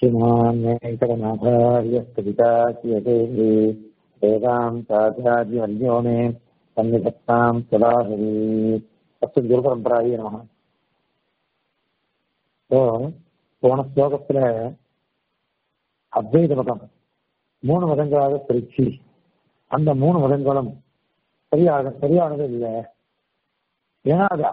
श्रीमान् वेङ्कटनाथार्यस्तविताच्यते वेदान्ताचार्यवर्यो मे सन्निधत्तां सदाहरि அஸ்து குரு பரம்பராயே நம இப்போ போன ஸ்லோகத்துல அத்வைத மதம் மூணு மதங்களாக பிரிச்சு அந்த மூணு மதங்களும் சரியாக சரியானது இல்லை ஏன்னா அது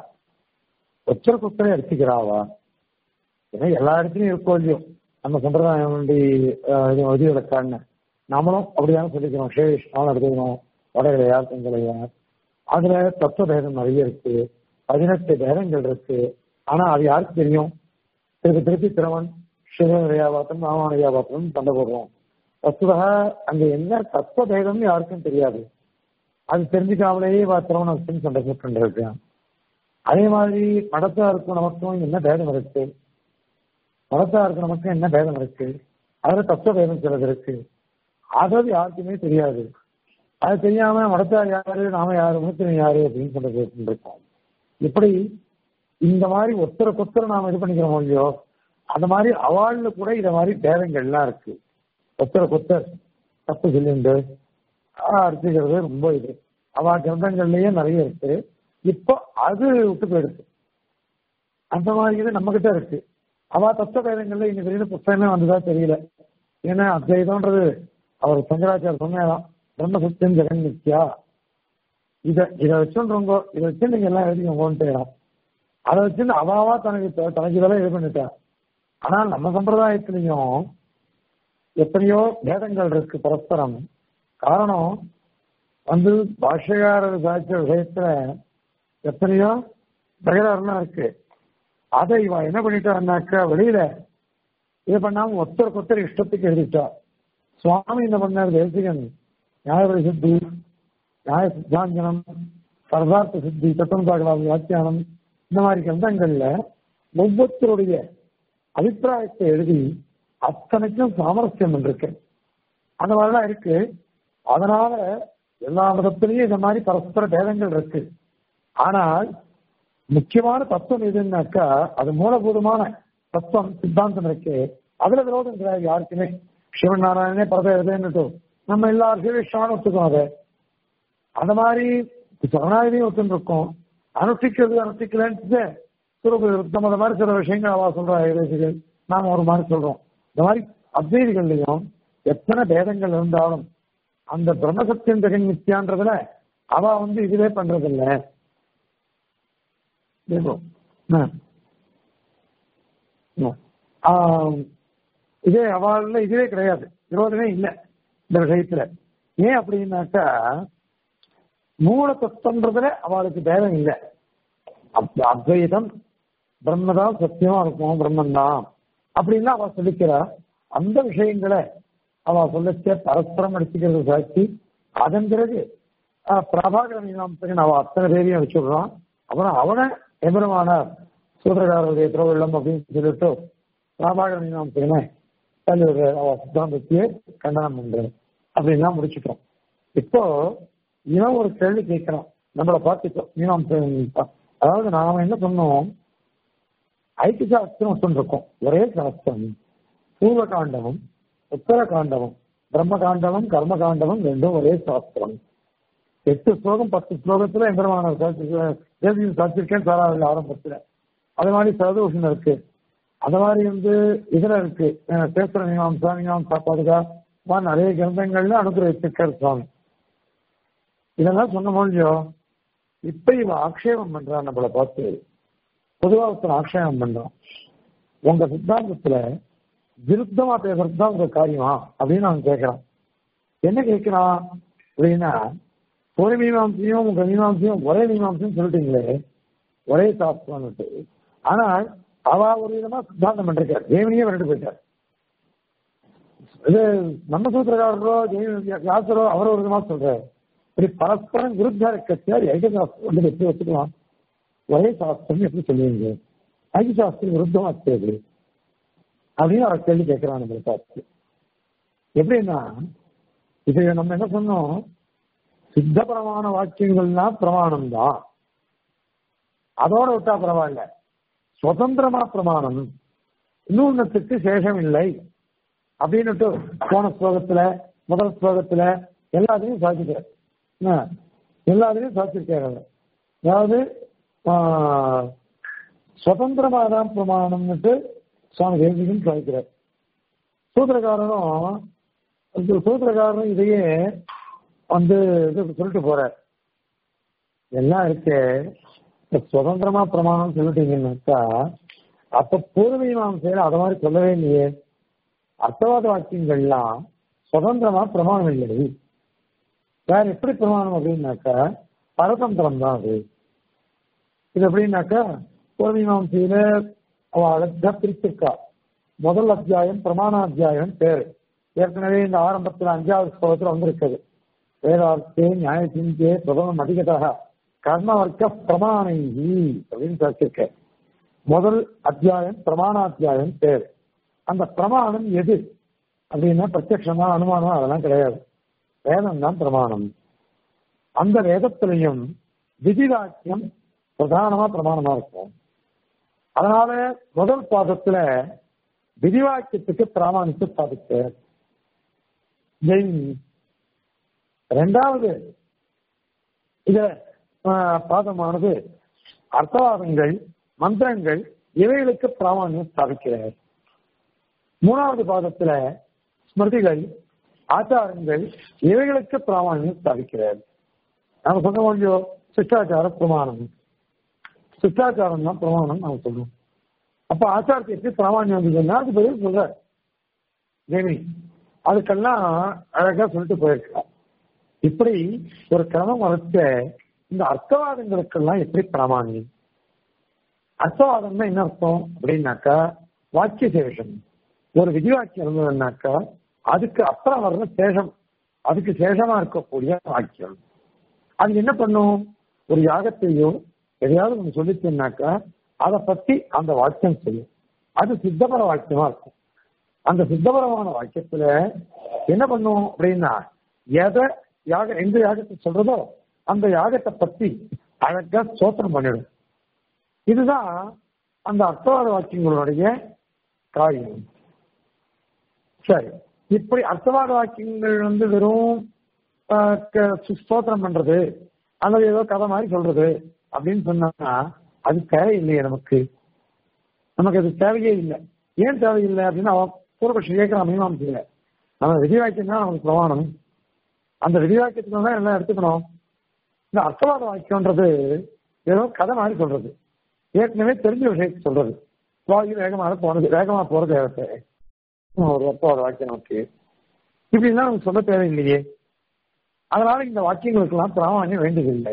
ஒச்சர குத்தரை அடிச்சுக்கிறாவா ஏன்னா எல்லா இடத்துலயும் இருக்கோ இல்லையோ நம்ம சம்பிரதாயம் வேண்டி விதிவிலக்கான்னு நாமளும் அப்படிதான் சொல்லிக்கிறோம் ஷேஷ் நாளும் எடுத்துக்கணும் வடகிழையார் தெங்கலையார் அதுல தத்துவ பேதம் நிறைய இருக்கு பதினெட்டு பேதங்கள் இருக்கு ஆனா அது யாருக்கு தெரியும் திருப்பி திருப்பி திறவன் சிவனையாபாத்திரம் ராமானுயாபாத்திரம் சண்டை போடுறோம் வஸ்துதா அங்க என்ன தத்துவ பேதம்னு யாருக்கும் தெரியாது அது தெரிஞ்சுக்காமலேயே திரவண சண்டை போட்டு இருக்கான் அதே மாதிரி மடத்தாருக்கும் நமக்கும் என்ன பேதம் இருக்கு மடத்தாருக்கு நமக்கும் என்ன பேதம் இருக்கு அதுல தத்துவ பேதம் சிலது இருக்கு அதாவது யாருக்குமே தெரியாது அது தெரியாம மடத்தார் யாரு நாம யாரு மூத்திரம் யாரு அப்படின்னு சொல்லி இருக்கோம் இப்படி இந்த மாதிரி ஒத்தர கொத்தர நாம இது பண்ணிக்கிறோம் இல்லையோ அந்த மாதிரி அவாழ்ல கூட இந்த மாதிரி பேதங்கள்லாம் இருக்கு ஒத்தர கொத்தர் தப்பு சொல்லிண்டு அடிச்சுக்கிறது ரொம்ப இது அவா கிரந்தங்கள்லயே நிறைய இருக்கு இப்போ அது விட்டு போயிடுது அந்த மாதிரி இது நம்ம கிட்ட இருக்கு அவா தத்துவ பேதங்கள்ல இன்னைக்கு வெளியில புத்தகமே வந்ததா தெரியல ஏன்னா அத்வைதம்ன்றது அவர் சங்கராச்சார சொன்னதான் பிரம்ம சத்தியம் ஜெகன் நித்யா இத இதை வச்சுன்றவங்க இதை வச்சு நீங்க எல்லாம் எழுதிக்கோங்கன்ட்டு அதை வச்சு அவாவா தனக்கு தனக்கு இதெல்லாம் இது பண்ணிட்டா ஆனா நம்ம சம்பிரதாயத்திலையும் எத்தனையோ பேதங்கள் இருக்கு பரஸ்பரம் காரணம் வந்து பாஷகாரர் சாட்சிய விஷயத்துல எத்தனையோ தகராறுலாம் இருக்கு அதை இவன் என்ன பண்ணிட்டான்னாக்கா வெளியில இது பண்ணாம ஒருத்தருக்கு ஒருத்தர் இஷ்டத்துக்கு எழுதிட்டா சுவாமி என்ன பண்ணார் தேசிகன் நியாயபடி சித்தி நியாய சித்தாஞ்சனம் சர்தார்த்த சித்தி தத்துவம் வியாக்கியானம் இந்த மாதிரி கிரந்தங்கள்ல ஒவ்வொருத்தருடைய அபிப்பிராயத்தை எழுதி அத்தனைக்கும் சாமரஸ்யம் இருக்கு அந்த மாதிரிலாம் இருக்கு அதனால எல்லா மதத்திலையும் இந்த மாதிரி பரஸ்பர பேதங்கள் இருக்கு ஆனால் முக்கியமான தத்துவம் எதுன்னாக்கா அது மூலபூதமான தத்துவம் சித்தாந்தம் இருக்கு அதுல விரோதம் கிடையாது யாருக்குமே சிவன் நாராயணனே பரத எழுதுன்னுட்டு நம்ம எல்லாரும் சிவேஷான ஒத்துக்கோம் அதை அந்த மாதிரி சரணாகதியும் ஒத்துன்னு இருக்கோம் அனுஷ்டிக்கிறது அனுஷ்டிக்கலன்னு சுரூப விருத்தம் அந்த மாதிரி சில விஷயங்கள் அவா சொல்றா ஏதேசிகள் நாம ஒரு மாதிரி சொல்றோம் இந்த மாதிரி அத்வைதிகள்லையும் எத்தனை பேதங்கள் இருந்தாலும் அந்த பிரம்மசத்தியம் ஜெகன் நித்யான்றதுல அவ வந்து இதுவே பண்றதில்ல இதே அவள்ல இதுவே கிடையாது விரோதமே இல்லை இந்த விஷயத்துல ஏன் அப்படின்னாக்கா மூல தத்துவன்றதுல அவளுக்கு பேதம் இல்லை அத்வைதம் பிரம்மதான் சத்தியமா இருக்கும் பிரம்மன் தான் அப்படின்னு அவ சொல்லிக்கிறா அந்த விஷயங்களை அவ சொல்லச்ச பரஸ்பரம் அடிச்சுக்கிறது சாட்சி அதன் பிறகு பிரபாகர மீனாம்சகன் அவ அத்தனை பேரையும் வச்சுடுறான் அப்புறம் அவனை எம்பெருமானார் சூத்திரகாரருடைய திருவள்ளம் அப்படின்னு சொல்லிட்டு பிரபாகர மீனாம்சகனை தன்னுடைய அவ சித்தாந்தத்தையே கண்டனம் பண்றது அப்படின்லாம் முடிச்சுட்டோம் இப்போ இவன் ஒரு கேள்வி கேட்கிறான் நம்மளை பார்த்துட்டோம் மீனாம்சகன் அதாவது நாம என்ன சொன்னோம் ஐக்கிய சாஸ்திரம் சொல்லிருக்கோம் ஒரே சாஸ்திரம் பூர்வ காண்டமும் உத்தர காண்டமும் பிரம்ம காண்டமும் கர்ம காண்டமும் ரெண்டும் ஒரே சாஸ்திரம் எட்டு ஸ்லோகம் பத்து ஸ்லோகத்துல எம்பெருமான சாத்திருக்கேன் சாராவில் ஆரம்பத்துல அது மாதிரி சதோஷன் இருக்கு அந்த மாதிரி வந்து இதுல இருக்கு சேத்திர மீமாம்சா மீமாம்சா பாதுகா நிறைய கிரந்தங்கள்ல அனுகிரகிச்சிருக்கார் சுவாமி இதெல்லாம் சொன்ன மொழியோ இப்ப இவன் ஆக்ஷேபம் பண்றான் நம்மளை பார்த்து பொதுவா ஒருத்தர் ஆக்ஷேபம் பண்றான் உங்க சித்தாந்தத்துல விருத்தமா பேசுறது தான் உங்க காரியமா அப்படின்னு அவன் கேட்கிறான் என்ன கேட்கிறான் அப்படின்னா ஒரு மீமாம்சையும் உங்க மீமாம்சையும் ஒரே மீமாம்சையும் சொல்லிட்டீங்களே ஒரே சாஸ்திரம்னுட்டு ஆனால் அவ ஒரு விதமா சித்தாந்தம் பண்றார் தேவனியே விரட்டு போயிட்டார் இது நம்ம சூத்திரக்காரரோ வியாசரோ அவர் ஒரு விதமா சொல்றாரு இப்படி பரஸ்பரம் விருத்தா இருக்கச்சார் ஐக்கிய சாஸ்திரம் வந்து எப்படி வச்சுக்கலாம் ஒரே சாஸ்திரம் எப்படி சொல்லுவீங்க ஐக்கிய சாஸ்திரம் விருத்தமா இருக்குது அப்படின்னு அவர் கேள்வி கேட்கிறான் நம்மளை பார்த்து எப்படின்னா இது நம்ம என்ன சொன்னோம் சித்த பிரமாண வாக்கியங்கள்னா பிரமாணம் தான் அதோட விட்டா பரவாயில்ல சுதந்திரமா பிரமாணம் இன்னொன்னுக்கு சேஷம் இல்லை அப்படின்னுட்டு போன ஸ்லோகத்துல முதல் ஸ்லோகத்துல எல்லாத்தையும் சாதிக்கிறார் என்ன? எல்லாத்தையும் சாதிச்சிருக்காரு அவர் அதாவது ஆஹ், சுதந்திரமாதான் பிரமாணம்னுட்டு சுவாமி தேசிகன் சாதிக்கிறார் சூத்திரக்காரனும் இந்த சூத்திரக்காரனும் இதையே வந்து இது சொல்லிட்டு போறார் எல்லாம் இருக்கு இப்ப சுதந்திரமா பிரமாணம் சொல்லிட்டீங்கன்னாக்கா அப்ப பூர்வீமாசையில அத மாதிரி சொல்லவே இல்லையே அர்த்தவாத வாக்கியங்கள்லாம் சுதந்திரமா பிரமாணம் இல்லை வேற எப்படி பிரமாணம் அப்படின்னாக்கா பரதந்திரம் தான் அது இது எப்படின்னாக்கா பூர்வீமாசையில அவ அழகா பிரிச்சிருக்கா முதல் அத்தியாயம் பிரமாணாத்தியாயம் பேரு ஏற்கனவே இந்த ஆரம்பத்துல அஞ்சாவது ஸ்லோகத்துல வந்திருக்குது வேதார்த்தே நியாய சிந்தே பிரபலம் அதிகதாக கர்ம வர்க்க பிரமாணைகி அப்படின்னு சொல்லிருக்க முதல் அத்தியாயம் பிரமாணாத்தியாயம் பேர் அந்த பிரமாணம் எது அப்படின்னா பிரத்யட்சமா அனுமானம் அதெல்லாம் கிடையாது வேதம் தான் பிரமாணம் அந்த வேதத்திலையும் விதிவாக்கியம் பிரதானமா பிரமாணமா இருக்கும் அதனால முதல் பாதத்துல விதிவாக்கியத்துக்கு பிராமணித்து சாதிக்க ஜெயின் ரெண்டாவது இத ஆஹ், பாதமானது அர்த்தவாதங்கள் மந்திரங்கள் இவைகளுக்கு பிராமணியம் ஸ்தாபிக்கிறார் மூணாவது பாதத்துல ஸ்மிருதிகள் ஆச்சாரங்கள் இவைகளுக்கு பிராமணியம் ஸ்தாபிக்கிறார் நம்ம சொல்ல முடியும் சிஷ்டாச்சார பிரமாணம் சிஷ்டாச்சாரம் தான் பிரமாணம் நாம சொல்லுவோம் அப்ப ஆச்சாரத்துக்கு பிராமணியம் வந்ததுன்னா அது பதில் சொல்ற தேவி அதுக்கெல்லாம் அழகா சொல்லிட்டு போயிருக்கா இப்படி ஒரு கிரமம் வளர்த்த இந்த அர்த்தவாதங்களுக்கெல்லாம் எப்படி பிராமாணியம் அர்த்தவாதம்னா என்ன அர்த்தம் அப்படின்னாக்கா வாக்கிய சேஷம் ஒரு விதிவாக்கியம் இருந்ததுன்னாக்கா அதுக்கு அப்புறம் வர்ற சேஷம் அதுக்கு சேஷமா இருக்கக்கூடிய வாக்கியம் அது என்ன பண்ணும் ஒரு யாகத்தையோ எதையாவது ஒன்று சொல்லிச்சுன்னாக்கா அதை பத்தி அந்த வாக்கியம் செய்யும் அது சித்தபர வாக்கியமா இருக்கும் அந்த சித்தபரமான வாக்கியத்துல என்ன பண்ணும் அப்படின்னா எதை யாக எந்த யாகத்தை சொல்றதோ அந்த யாகத்தை பத்தி அழகா சோத்திரம் பண்ணிடும் இதுதான் அந்த அர்த்தவாத வாக்கியங்களுடைய காரியம் சரி இப்படி அர்த்தவாத வாக்கியங்கள் வந்து வெறும் ஆஹ், க- ஸ்தோத்திரம் பண்றது அல்லது ஏதோ கதை மாதிரி சொல்றது அப்படின்னு சொன்னா அது தேவையில்லையே நமக்கு நமக்கு அது தேவையே இல்லை ஏன் தேவையில்லை அப்படின்னா அவன் பூர்வபட்சி கேட்கிறான் மீமாம்சையில நம்ம விதிவாக்கியம் தான் நமக்கு பிரமாணம் அந்த விதிவாக்கியத்துல தான் எல்லாம் எடுத்துக்கணும் இந்த அர்த்தவாத வாக்கியம்ன்றது ஏதோ கதை மாதிரி சொல்றது ஏற்கனவே தெரிஞ்ச விஷயத்தை சொல்றது வாயு வேகமாக போனது வேகமா போறது தேவத்தை ஒரு அர்த்தவாத வாக்கியம் நமக்கு இப்படிலாம் நமக்கு சொல்ல தேவையில்லையே அதனால இந்த வாக்கியங்களுக்கெல்லாம் பிராமணியம் வேண்டியதில்லை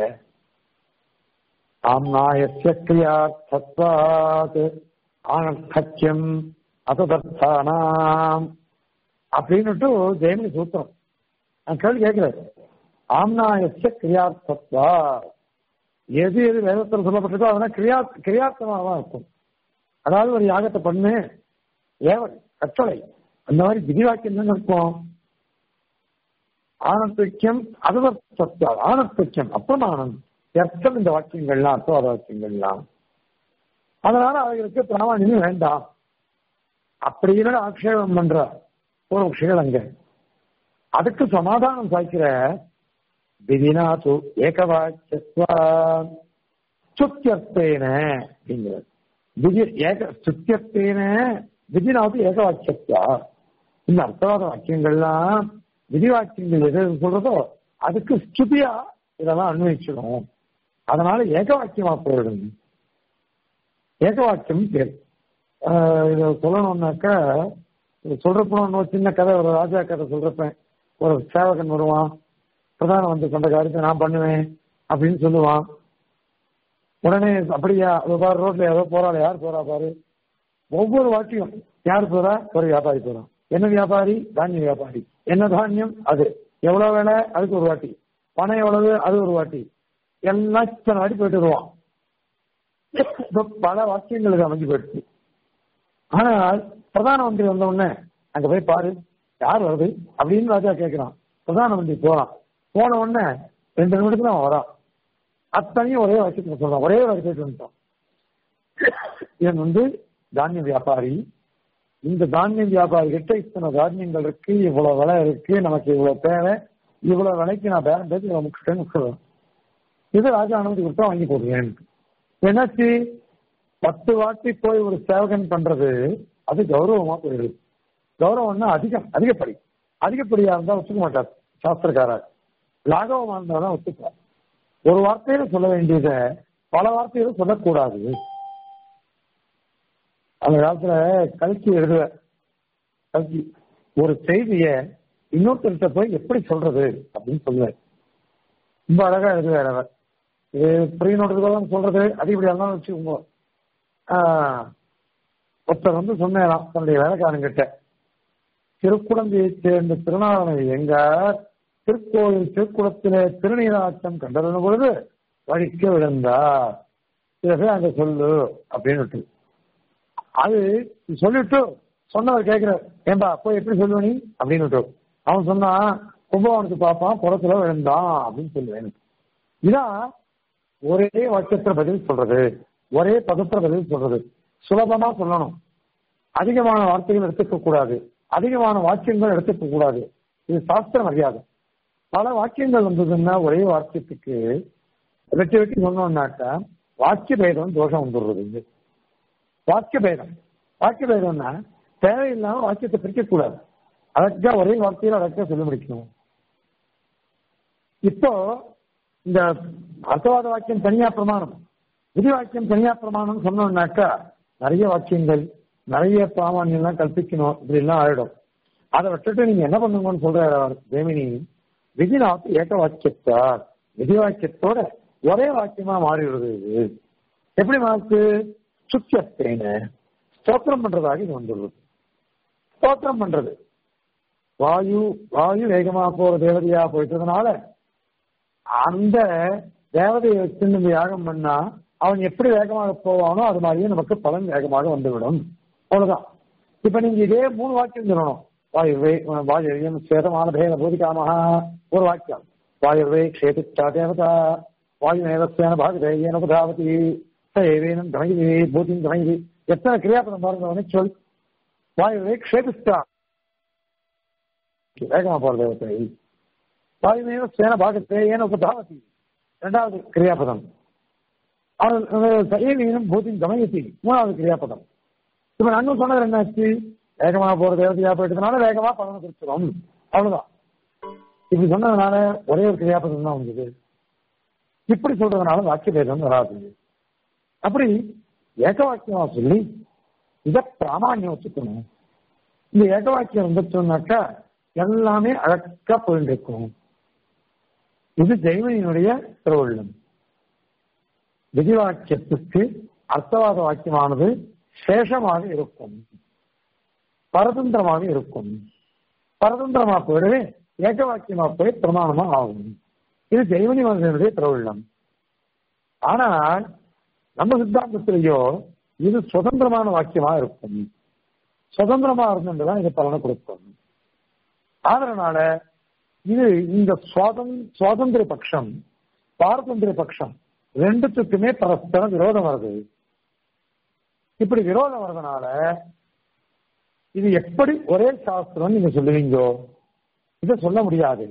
ஆம்னாயஸ்ய கிரியார்த்தத்வாத் ஆனர்த்தக்கியம் அசதர்த்தானாம் அப்படின்னுட்டு ஜெயமணி சூத்திரம் நான் கேள்வி கேட்கிறேன் ஆம்னாயஸ்ய கிரியார்த்தத்வா எது எது வேதத்தில் சொல்லப்பட்டிருக்கோ அதெல்லாம் கிரியா கிரியார்த்தமாக தான் இருக்கும் அதாவது ஒரு யாகத்தை பண்ணு ஏவல் கட்டளை அந்த மாதிரி விதிவாக்கியம் தான் இருக்கும் ஆனந்தக்கியம் அதுவர்த்தா ஆனந்தக்கியம் அப்பிரமாணம் அர்த்தம் இந்த வாக்கியங்கள்லாம் அர்த்தவாத வாக்கியங்கள்லாம் அதனால அவர்களுக்கு பிராமணியம் வேண்டாம் அப்படின்னு ஆக்ஷேபம் பண்ற ஒரு விஷயம் அங்க அதுக்கு சமாதானம் சாய்க்கிற விதினாது ஏகவாக்கியத்வா சுத்தியர்த்தேன அப்படிங்கிறது விதி ஏக சுத்தியர்த்தேன விதினாது ஏகவாக்கியத்வா இந்த அர்த்தவாத வாக்கியங்கள்லாம் விதி வாக்கியங்கள் எது எது சொல்றதோ அதுக்கு ஸ்துதியா இதெல்லாம் அன்வயிச்சிடும் அதனால ஏக வாக்கியமா போயிடும் ஏக வாக்கியம் பேர் ஆஹ் இதை சொல்லணும்னாக்கா இது சொல்றப்போ இன்னொரு சின்ன கதை ஒரு ராஜா கதை சொல்றப்ப ஒரு சேவகன் வருவான் பிரதான வந்து கொண்ட காரியத்தை நான் பண்ணுவேன் அப்படின்னு சொல்லுவான் உடனே அப்படியா அதோ பாரு ரோட்ல ஏதோ போறாள் யார் போறா பாரு ஒவ்வொரு வாட்டியும் யார் போறா ஒரு வியாபாரி போறான் என்ன வியாபாரி தானிய வியாபாரி என்ன தானியம் அது எவ்வளவு வேலை அதுக்கு ஒரு வாட்டி பணம் எவ்வளவு அது ஒரு வாட்டி எல்லாம் இத்தனை வாட்டி போயிட்டு வருவான் இப்ப பல வாக்கியங்களுக்கு அமைஞ்சு போயிடுச்சு ஆனால் பிரதான மந்திரி வந்த உடனே அங்க போய் பாரு யார் வருது அப்படின்னு ராஜா கேட்கிறான் பிரதான மந்திரி போறான் போன உடனே ரெண்டு நிமிடத்துல அவன் வரான் அத்தனையும் ஒரே வாக்கியத்துல சொல்றான் ஒரே வாக்கியத்துல வந்துட்டான் இவன் வந்து தானிய வியாபாரி இந்த தானியம் வியாபாரி கிட்ட இத்தனை தானியங்கள் இருக்கு இவ்வளவு விலை இருக்கு நமக்கு இவ்வளவு தேவை இவ்வளவு விலைக்கு நான் பேரம் பேசி நமக்கு சொல்லுவேன் இது ராஜா அனுமதி கொடுத்தா வாங்கி போடுவேன் என்னாச்சு பத்து வாட்டி போய் ஒரு சேவகன் பண்றது அது கௌரவமா போயிடுது கௌரவம்னா அதிகம் அதிகப்படி அதிகப்படியா இருந்தா ஒத்துக்க மாட்டார் சாஸ்திரக்காரர் லாகவமா இருந்தா தான் ஒத்துப்பார் ஒரு வார்த்தையில சொல்ல வேண்டியத பல வார்த்தையில சொல்லக்கூடாது அந்த காலத்துல கல்கி எழுதுவ கல்கி ஒரு செய்திய இன்னொருத்தர்கிட்ட போய் எப்படி சொல்றது அப்படின்னு சொல்லுவார் ரொம்ப அழகா எழுதுவார் அவர் இது புரியணுன்றதுக்கெல்லாம் சொல்றது அதிகப்படியா இருந்தாலும் வச்சுக்கோங்க ஒருத்தர் வந்து சொன்னேன் தன்னுடைய வேலைக்காரங்கிட்ட திருக்குழந்தையை சேர்ந்த திருநாளனை எங்க திருக்கோயில் திருக்குளத்திலே திருநீராட்டம் கண்டறின பொழுது வழிக்க விழுந்தார் இதை போய் அங்க சொல்லு அப்படின்னு அது சொல்லிட்டு சொன்னவர் கேட்கிறார் ஏன்பா போய் எப்படி சொல்லுவ நீ அப்படின்னு அவன் சொன்னா கும்பகோணத்து பாப்பான் குளத்துல விழுந்தான் அப்படின்னு சொல்லுவேன் இதான் ஒரே வாக்கியத்துல பதில் சொல்றது ஒரே பதத்துல பதில் சொல்றது சுலபமா சொல்லணும் அதிகமான வார்த்தைகள் எடுத்துக்க கூடாது அதிகமான வாக்கியங்கள் எடுத்துக்க கூடாது இது சாஸ்திர மரியாதை பல வாக்கியங்கள் வந்ததுன்னா ஒரே வாக்கியத்துக்கு வெட்டி வெட்டி சொன்னோம்னாக்கா வாக்கிய பேதம் தோஷம் வந்துடுறது வாக்கிய பேதம் வாக்கிய பேதம்னா தேவையில்லாம வாக்கியத்தை பிரிக்க கூடாது அழகா ஒரே வார்த்தையில அழகா சொல்ல முடிக்கணும் இப்போ இந்த அர்த்தவாத வாக்கியம் தனியா பிரமாணம் விதி வாக்கியம் தனியா பிரமாணம் சொன்னோம்னாக்கா நிறைய வாக்கியங்கள் நிறைய பிராமணியம்லாம் கல்பிக்கணும் இப்படி எல்லாம் ஆயிடும் அதை விட்டுட்டு நீங்க என்ன பண்ணுங்கன்னு சொல்றாரு அவர் ஜெமினி விதிநாத் ஏக வாக்கியத்தார் விதி வாக்கியத்தோட ஒரே வாக்கியமா மாறிவிடுது இது எப்படி மாறுது சுத்தியத்தேன ஸ்தோத்திரம் பண்றதாக இது வந்துள்ளது ஸ்தோத்திரம் பண்றது வாயு வாயு வேகமா போற தேவதையா போயிட்டதுனால அந்த தேவதையை வச்சு நம்ம யாகம் பண்ணா அவன் எப்படி வேகமாக போவானோ அது மாதிரியே நமக்கு பலன் வேகமாக வந்துவிடும் அவ்வளவுதான் இப்ப நீங்க இதே மூணு வாக்கியம் சொல்லணும் வாயுவே வாயுவியம் சேதமான பேத பூதிகாமஹா ஒரு வாக்கியம் வாயுவே க்ஷேதிச்சா தேவதா வாயு நேவஸ்தான பாகதேயன புதாவதி ஏவேனும் கமயதி பூதியும் கமயதி எத்தனை கிரியாபதம் பாருங்க சொல் வாயுவே க்ஷேபிஸ்தா வேகமா போற தேவத்தை வாயுமேவ சேன பாகத்தேயன உபதாவதி இரண்டாவது கிரியாபதம் சைவீனம் பூத்தின் கமயத்தி மூணாவது கிரியாபதம் இப்ப நான் சொன்னது என்னாச்சு வேகமா போற தேவதையா போயிட்டதுனால வேகமா பலனை குறிச்சிடும் அவ்வளவுதான் இப்படி சொன்னதுனால ஒரே ஒரு கிரியாபதம் தான் வந்தது இப்படி சொல்றதுனால வாக்கிய பேதம் வராது அப்படி ஏக வாக்கியமா சொல்லி இத பிராமான்யம் வச்சுக்கணும் இந்த ஏக வாக்கியம் வந்துட்டோம்னாக்கா எல்லாமே அழகா போயிட்டு இருக்கும் இது ஜெய்வனியினுடைய திருவள்ளம் விதிவாக்கியத்துக்கு அர்த்தவாத வாக்கியமானது சேஷமாக இருக்கும் பரதந்திரமாக இருக்கும் பரதந்திரமா போயிடவே ஏக வாக்கியமா போய் பிரமாணமா ஆகும் இது ஜெய்வனி மனிதனுடைய திருவள்ளம் ஆனால் நம்ம சித்தாந்தத்திலேயோ இது சுதந்திரமான வாக்கியமா இருக்கும் சுதந்திரமா இருந்துதான் இது பலனை கொடுக்கும் அதனால இது இந்த சுவாதந்திர பட்சம் பாரதந்திர பட்சம் ரெண்டுத்துக்குமே பரஸ்பரம் விரோதம் வருது இப்படி விரோதம் வர்றதுனால இது எப்படி ஒரே சாஸ்திரம் நீங்க சொல்லுவீங்கோ இதை சொல்ல முடியாது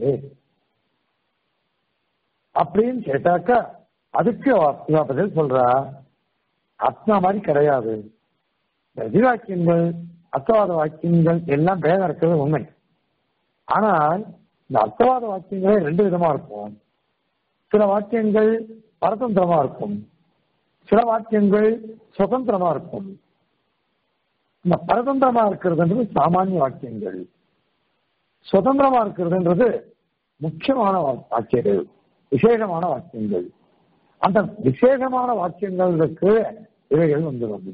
அப்படின்னு கேட்டாக்கா அதுக்கு இவ பதில் சொல்றா அத்னா மாதிரி கிடையாது விதிவாக்கியங்கள் அர்த்தவாத வாக்கியங்கள் எல்லாம் பேதம் இருக்கிறது உண்மை ஆனால் இந்த அர்த்தவாத வாக்கியங்களே ரெண்டு விதமா இருக்கும் சில வாக்கியங்கள் பரதந்திரமா இருக்கும் சில வாக்கியங்கள் சுதந்திரமா இருக்கும் இந்த பரதந்திரமா இருக்கிறதுன்றது சாமானிய வாக்கியங்கள் சுதந்திரமா இருக்கிறதுன்றது முக்கியமான வாக்கியங்கள் விசேஷமான வாக்கியங்கள் அந்த விசேஷமான வாக்கியங்களுக்கு இவைகள் வந்துடும்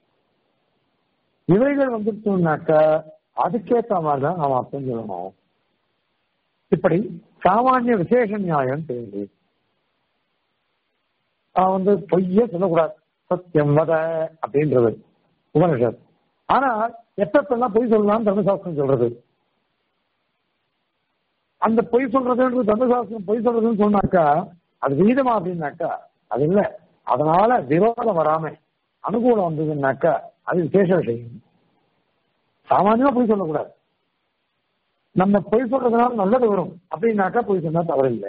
இவைகள் வந்துட்டோம்னாக்கா அதுக்கேற்ற மாதிரி தான் நாம் அர்த்தம் சொல்லணும் இப்படி சாமானிய விசேஷ நியாயம் தெரியுது வந்து பொய்ய சொல்லக்கூடாது சத்தியம் வத அப்படின்றது உபனிஷத் ஆனா எப்பப்பெல்லாம் பொய் சொல்லலாம் தர்மசாஸ்திரம் சொல்றது அந்த பொய் சொல்றதுன்றது தர்மசாஸ்திரம் பொய் சொல்றதுன்னு சொன்னாக்கா அது விகிதமா அப்படின்னாக்கா அது இல்ல அதனால விரோதம் வராம அனுகூலம் வந்ததுன்னாக்கா அது விசேஷ விஷயம் சாமானியமா பொய் சொல்லக்கூடாது நம்ம பொய் சொல்றதுனால நல்லது வரும் அப்படின்னாக்கா பொய் சொன்னா தவறு இல்லை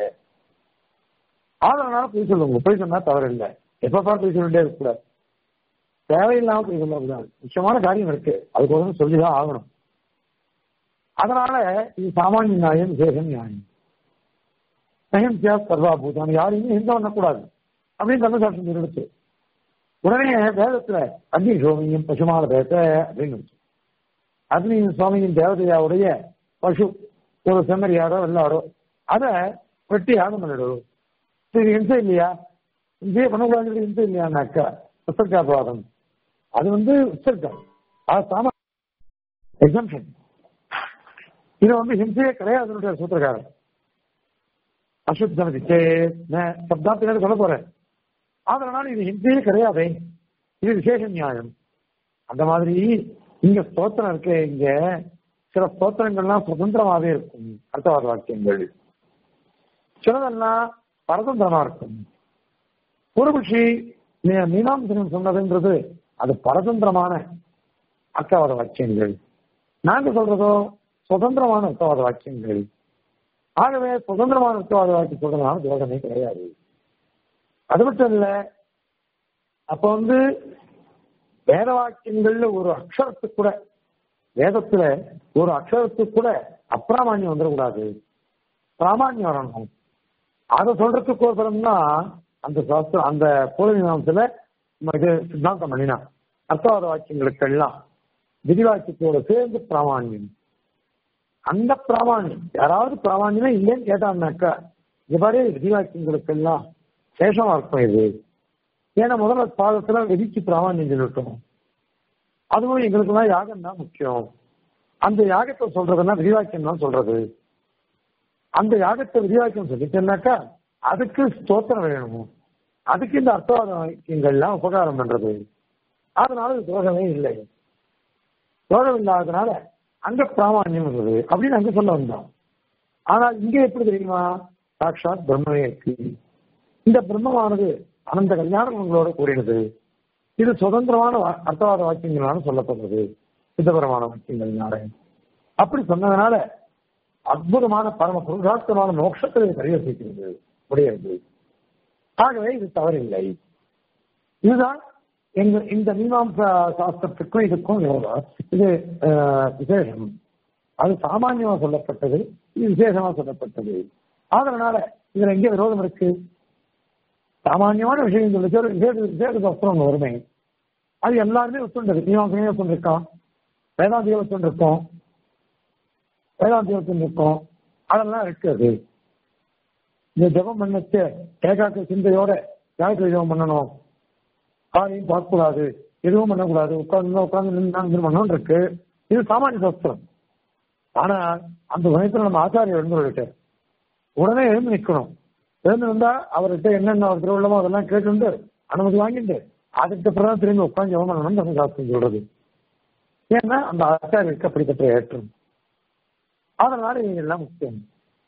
ஆதரனால பொய் சொல்லுங்க பொய் சொன்னா தவறு இல்லை எப்ப பார்த்து பொய் சொல்லிட்டே இருக்கக்கூடாது தேவையில்லாம பொய் சொல்லக்கூடாது முக்கியமான காரியம் இருக்கு அதுக்கு ஒரு சொல்லிதான் ஆகணும் அதனால இது சாமானிய நியாயம் விசேஷ நியாயம் அஹிம்சா சர்வாபூதம் யாரையுமே ஹிம்சை பண்ணக்கூடாது அப்படின்னு தர்மசாஸ்திரம் நிறுத்து உடனே வேதத்துல அக்னி சோமியும் பசுமால பேச அப்படின்னு அக்னி சுவாமியின் தேவதையாவுடைய பசு ஒரு செம்மறியாடோ வெள்ளாடோ அதை வெட்டி யாகம் பண்ணிடும் இது ஹிம்சை இல்லையா ஹிம்சையே பண்ணக்கூடாது ஹிம்சை இல்லையானாக்கா உத்தர்காபாதம் அது வந்து உத்தர்க்கம் அது சாமா எக்ஸம்ஷன் இது வந்து ஹிம்சையே கிடையாது அதனுடைய சூத்திரக்காரன் அசுத் சமதி சப்தாத்தினர் சொல்ல போறேன் அதனால இது ஹிம்சையே கிடையாது இது விசேஷ நியாயம் அந்த மாதிரி இங்க ஸ்தோத்திரம் இருக்கு இங்க சில ஸ்தோத்திரங்கள்லாம் சுதந்திரமாவே இருக்கும் அர்த்தவாத வாக்கியங்கள் சிலதெல்லாம் பரதந்திரமா இருக்கும் பூர்வபக்ஷி மீனாம்சனம் சொன்னதுன்றது அது பரதந்திரமான அர்த்தவாத வாக்கியங்கள் நாங்க சொல்றதோ சுதந்திரமான அர்த்தவாத வாக்கியங்கள் ஆகவே சுதந்திரமான அர்த்தவாத வாக்கியம் சொல்றதுனால தோஷமே கிடையாது அது மட்டும் இல்ல அப்ப வந்து வேத வாக்கியங்கள்ல ஒரு அக்ஷரத்துக்கு கூட வேதத்துல ஒரு அக்ஷரத்துக்கு கூட அப்பிராமான்யம் வந்துடக்கூடாது பிராமான்யம் வரணும் அதை சொல்றதுக்கு ஒருத்தரம்னா அந்த சாஸ்திரம் அந்த பூர்வீனத்துல இது சித்தாந்தம் பண்ணினா அர்த்தவாத வாக்கியங்களுக்கு எல்லாம் விதிவாக்கியத்தோட சேர்ந்து பிராமான்யம் அந்த பிராமான்யம் யாராவது பிராமான்யமே இல்லைன்னு கேட்டாங்கனாக்கா இவ்வாறே விதிவாக்கியங்களுக்கு எல்லாம் சேஷமா இருக்கும் இது ஏன்னா முதல்ல பாதத்துல விதிக்கு பிராமான்யம் சொல்லிட்டோம் அதுவும் எங்களுக்குலாம் யாகம் தான் முக்கியம் அந்த யாகத்தை சொல்றதுன்னா விரிவாக்கியம் தான் சொல்றது அந்த யாகத்தை விரிவாக்கியம் சொல்லிட்டேன்னாக்கா அதுக்கு ஸ்தோத்திரம் வேணும் அதுக்கு இந்த அர்த்தவாத வாக்கியங்கள்லாம் உபகாரம் பண்றது அதனால இது தோஷமே இல்லை தோஷம் இல்லாததுனால அங்க பிராமான்யம் இருந்தது அப்படின்னு அங்க சொல்ல வந்தோம் ஆனால் இங்க எப்படி தெரியுமா சாட்சாத் பிரம்மமே இருக்கு இந்த பிரம்மமானது அனந்த கல்யாணங்களோட கூறினது இது சுதந்திரமான அர்த்தவாத வாக்கியங்களான சொல்லப்படுறது சித்தபரமான வாக்கியங்கள்னால அப்படி சொன்னதுனால அற்புதமான பரம புருஷார்த்தமான மோட்சத்தை பரிவர்த்திக்கிறது உடையது ஆகவே இது தவறில்லை இதுதான் எங்க இந்த மீமாம்சா சாஸ்திரத்துக்கும் இதுக்கும் யோகம் இது விசேஷம் அது சாமானியமா சொல்லப்பட்டது இது விசேஷமா சொல்லப்பட்டது அதனால இதுல எங்க விரோதம் இருக்கு சாமானியமான விஷயம் சொல்லி விசேஷ விசேஷ சாஸ்திரம் ஒன்று வருமே அது எல்லாருமே ஒத்துண்டது மீமாசமே ஒத்துண்டிருக்கான் வேதாந்தியம் ஒத்துண்டிருக்கோம் வேதாந்தியம் ஒத்துண்டிருக்கோம் அதெல்லாம் இருக்குது இந்த ஜபம் பண்ணச்சு ஏகாக்க சிந்தையோட காயத்ரி ஜபம் பண்ணணும் காலையும் பார்க்கக்கூடாது எதுவும் பண்ணக்கூடாது உட்கார்ந்து உட்கார்ந்து நின்று பண்ணணும் இருக்கு இது சாமானிய சாஸ்திரம் ஆனா அந்த சமயத்துல நம்ம ஆச்சாரியர் எழுந்து விட்டார் உடனே எழுந்து நிக்கணும் எழுந்து வந்தா அவர்கிட்ட என்னென்ன அவர் திருவிழமோ அதெல்லாம் கேட்டு அனுமதி வாங்கிட்டு அதுக்கு அப்புறம் திரும்பி உட்காந்து ஜபம் பண்ணணும்னு நம்ம சாஸ்திரம் சொல்றது ஏன்னா அந்த ஆச்சாரியருக்கு அப்படிப்பட்ட ஏற்றம் அதனால இவங்க எல்லாம் முக்கியம்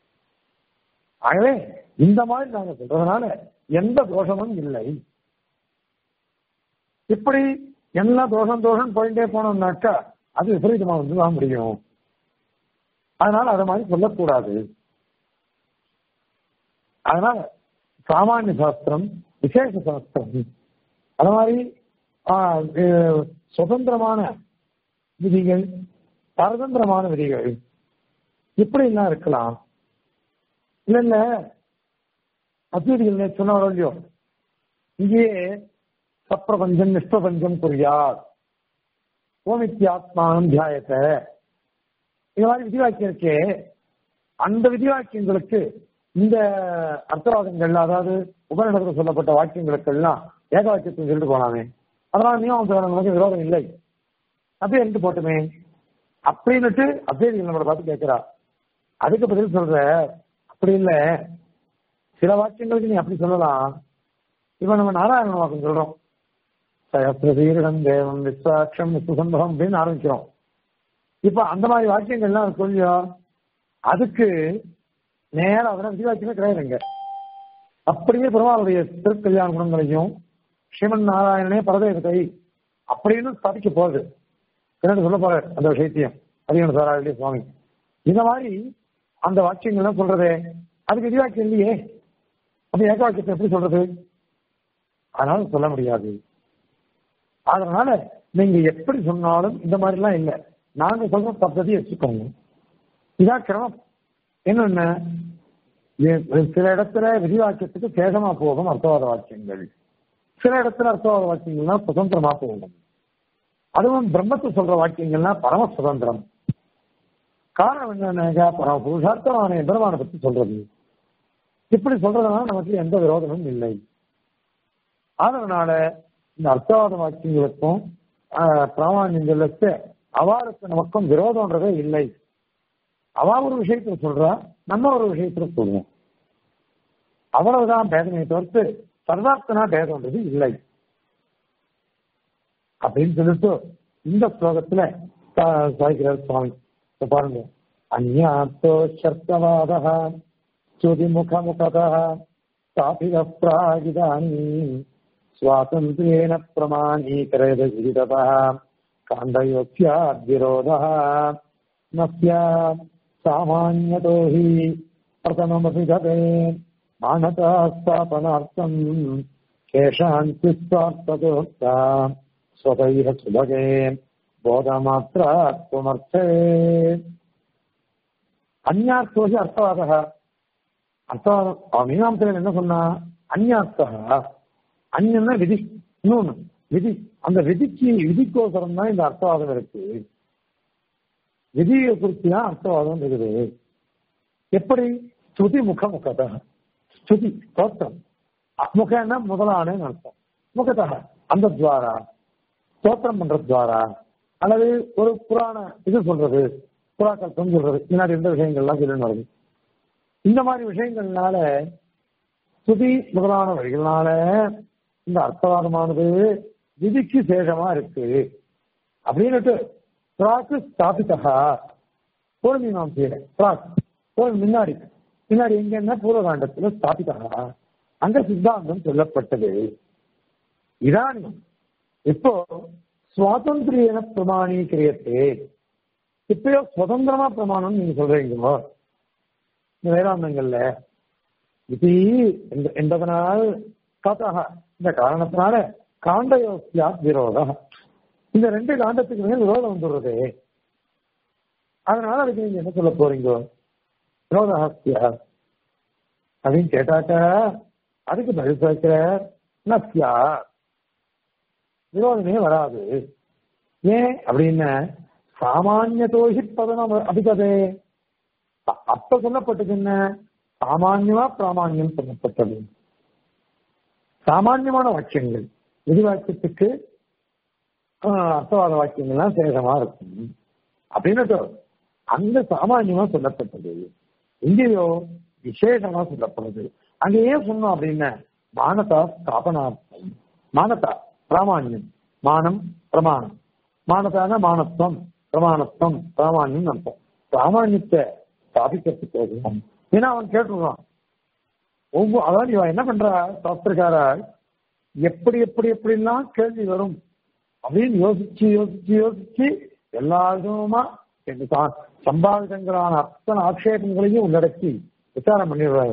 ஆகவே இந்த மாதிரி நாங்க சொல்றதுனால எந்த தோஷமும் இல்லை இப்படி என்ன தோஷம் தோஷம் போயிட்டே போனோம்னாக்கா அது விபரீதமா வந்து தான் முடியும் அதனால அதை மாதிரி சொல்லக்கூடாது அதனால சாமானிய சாஸ்திரம் விசேஷ சாஸ்திரம் அது மாதிரி சுதந்திரமான விதிகள் பரதந்திரமான விதிகள் இப்படி எல்லாம் இருக்கலாம் இல்ல இல்ல அத்வீதிகள் சொன்னாரோ இல்லையோ இங்கேயே சப்பிரபஞ்சம் நிஷ்பிரபஞ்சம் புரியார் ஓமித்யாத்மானம் தியாயத்தை இந்த மாதிரி விதிவாக்கியம் இருக்கே அந்த விதிவாக்கியங்களுக்கு இந்த அர்த்தவாதங்கள் அதாவது உபநிடத்தில் சொல்லப்பட்ட வாக்கியங்களுக்கு எல்லாம் ஏக வாக்கியத்தை சொல்லிட்டு போனாமே அதனால மீமாசங்களுக்கு விரோதம் இல்லை அப்படியே இருந்து போட்டுமே அப்படின்னுட்டு அப்படியே நம்மளை பார்த்து கேட்கிறா அதுக்கு பதில் சொல்ற அப்படி இல்லை சில வாக்கியங்களுக்கு நீ அப்படி சொல்லலாம் இப்ப நம்ம நாராயண வாக்கம் சொல்றோம் சயப்பிரதீரிடம் தேவம் விஸ்வாட்சம் விஸ்வசம்பவம் அப்படின்னு ஆரம்பிக்கிறோம் இப்ப அந்த மாதிரி வாக்கியங்கள்லாம் சொல்லியும் அதுக்கு நேரம் அதெல்லாம் விதிவாக்கியமே கிடையாதுங்க அப்படியே பெருமாளுடைய திருக்கல்யாண குணங்களையும் ஸ்ரீமன் நாராயணனே பரதேவதை அப்படின்னு ஸ்தாபிக்க போகுது பின்னாடி சொல்ல போற அந்த விஷயத்தையும் அதிகம் சாராவளி சுவாமி இந்த மாதிரி அந்த வாக்கியங்கள்லாம் சொல்றதே அதுக்கு விதிவாக்கியம் இல்லையே அப்ப ஏக வாக்கியத்தை எப்படி சொல்றது அதனால சொல்ல முடியாது அதனால நீங்க எப்படி சொன்னாலும் இந்த மாதிரி எல்லாம் இல்லை நாங்க சொல்ற பద్ధதி வச்சுக்கோங்க இதான் கிரமம் என்னென்ன இது சில இடத்துல விரிவாக்கியத்துக்கு சேகமா போகும் அர்த்தவாத வாக்கியங்கள் சில இடத்துல அர்த்தவாத வாக்கியங்கள்னா சுதந்திரமா போகும் அதுவும் பிரம்மத்தை சொல்ற வாக்கியங்கள்னா பரம சுதந்திரம் காரணம் என்னன்னாக்கா பரம புருஷார்த்தமான பிரமான பத்தி சொல்றது இப்படி சொல்றதுனால நமக்கு எந்த விரோதமும் இல்லை அதனால இந்த அர்த்தவாத வாக்கியங்களுக்கும் பிராமணியங்களுக்கு அவாருக்கு நமக்கும் விரோதம்ன்றதே இல்லை அவ ஒரு விஷயத்துல சொல்றா நம்ம ஒரு விஷயத்துல சொல்லுவோம் அவ்வளவுதான் பேதனையை தவிர்த்து சர்வார்த்தனா பேதம்ன்றது இல்லை அப்படின்னு சொல்லிட்டு இந்த ஸ்லோகத்துல சாய்கிறார் சுவாமி பாருங்க அந்நாத்தோ சர்த்தவாத ஸ்துதி முகமுகத ஸ்தாபித பிராகிதானி சுவாதந்திரேன பிரமாணீகரேத விதிததா காண்டயோக்யாத்விரோதः न स्यात् सामान्यतो हि प्रथममपि गते मानता स्थापनार्थम् केषाञ्चित् स्वार्थतोक्ता स्वतैः सुभगे बोधमात्रात्मर्थे அந்யார்த்தோ ஹி அர்த்தவாதக அர்த்தவாதம் மீனாம்சகன் என்ன சொன்னா அந்யார்த்தக அந்யன்னா விதி இன்னொன்னு விதி அந்த விதிக்கு விதிக்கோசரம் தான் இந்த அர்த்தவாதம் இருக்கு விதியை குறித்து தான் அர்த்தவாதம் இருக்குது எப்படி ஸ்துதி முக முகத ஸ்துதி ஸ்தோத்திரம் முகன்னா முதலான அர்த்தம் முகத அந்த துவாரா ஸ்தோத்திரம் பண்ற துவாரா அல்லது ஒரு புராண இது சொல்றது புறாக்கல்பம் சொல்றது முன்னாடி இருந்த விஷயங்கள்லாம் சொல்லணும் வருது இந்த மாதிரி விஷயங்கள்னால ஸ்துதி முதலான வழிகள்னால இந்த அர்த்தவாதமானது விதிக்கு சேஷமா இருக்கு அப்படின்னுட்டு பிராக்கு ஸ்தாபிதா பூர்வ நாம் செய்யற பிராக் பூர்வ முன்னாடி முன்னாடி எங்கன்னா பூர்வகாண்டத்துல ஸ்தாபிதா அங்க சித்தாந்தம் சொல்லப்பட்டது இதானியம் இப்போ சுவாதந்திரியன பிரமாணீக்கிரியத்தே இப்பயோ சுதந்திரமா பிரமாணம் நீங்க சொல்றீங்களோ இந்த வேதாந்தங்கள்ல இது என்பதனால் காத்தாக இந்த காரணத்தினால காண்டயோசியா விரோத இந்த ரெண்டு காண்டத்துக்கு மேல் விரோதம் வந்துடுறது அதனால அதுக்கு நீங்க என்ன சொல்ல போறீங்க விரோதஹாஸ்தியா அப்படின்னு கேட்டாக்க அதுக்கு பதில் சேர்க்கிற நஸ்யா விரோதமே வராது ஏன் அப்படின்னு சாமானிய தோஷி பதனம் அபிகதே அப்ப சொல்லப்பட்டது என்ன சாமான்யமா பிராமான்யம் சொல்லப்பட்டது சாமான்யமான வாக்கியங்கள் விதி வாக்கியத்துக்கு அர்த்தவாத வாக்கியங்கள்லாம் சேகமா இருக்கும் அப்படின்னு அங்க சாமான்யமா சொல்லப்பட்டது இங்கேயோ விசேஷமா சொல்லப்படுது அங்க ஏன் சொன்னோம் அப்படின்னு மானதா ஸ்தாபனார்த்தம் மானதா பிராமான்யம் மானம் பிரமாணம் மானதான மானத்துவம் பிரமாணத்துவம் பிராமான்யம் அர்த்தம் பிராமான்யத்தை ஸ்தாபிக்கிறதுக்கு ஏன்னா அவன் கேட்டுருவான் ஒவ்வொரு அதாவது இவன் என்ன பண்றா சாஸ்திரக்காரா எப்படி எப்படி எப்படிலாம் கேள்வி வரும் அப்படின்னு யோசிச்சு யோசிச்சு யோசிச்சு எல்லா விதமா சம்பாதிதங்களான அத்தனை ஆட்சேபங்களையும் உள்ளடக்கி விசாரம் பண்ணிடுறாரு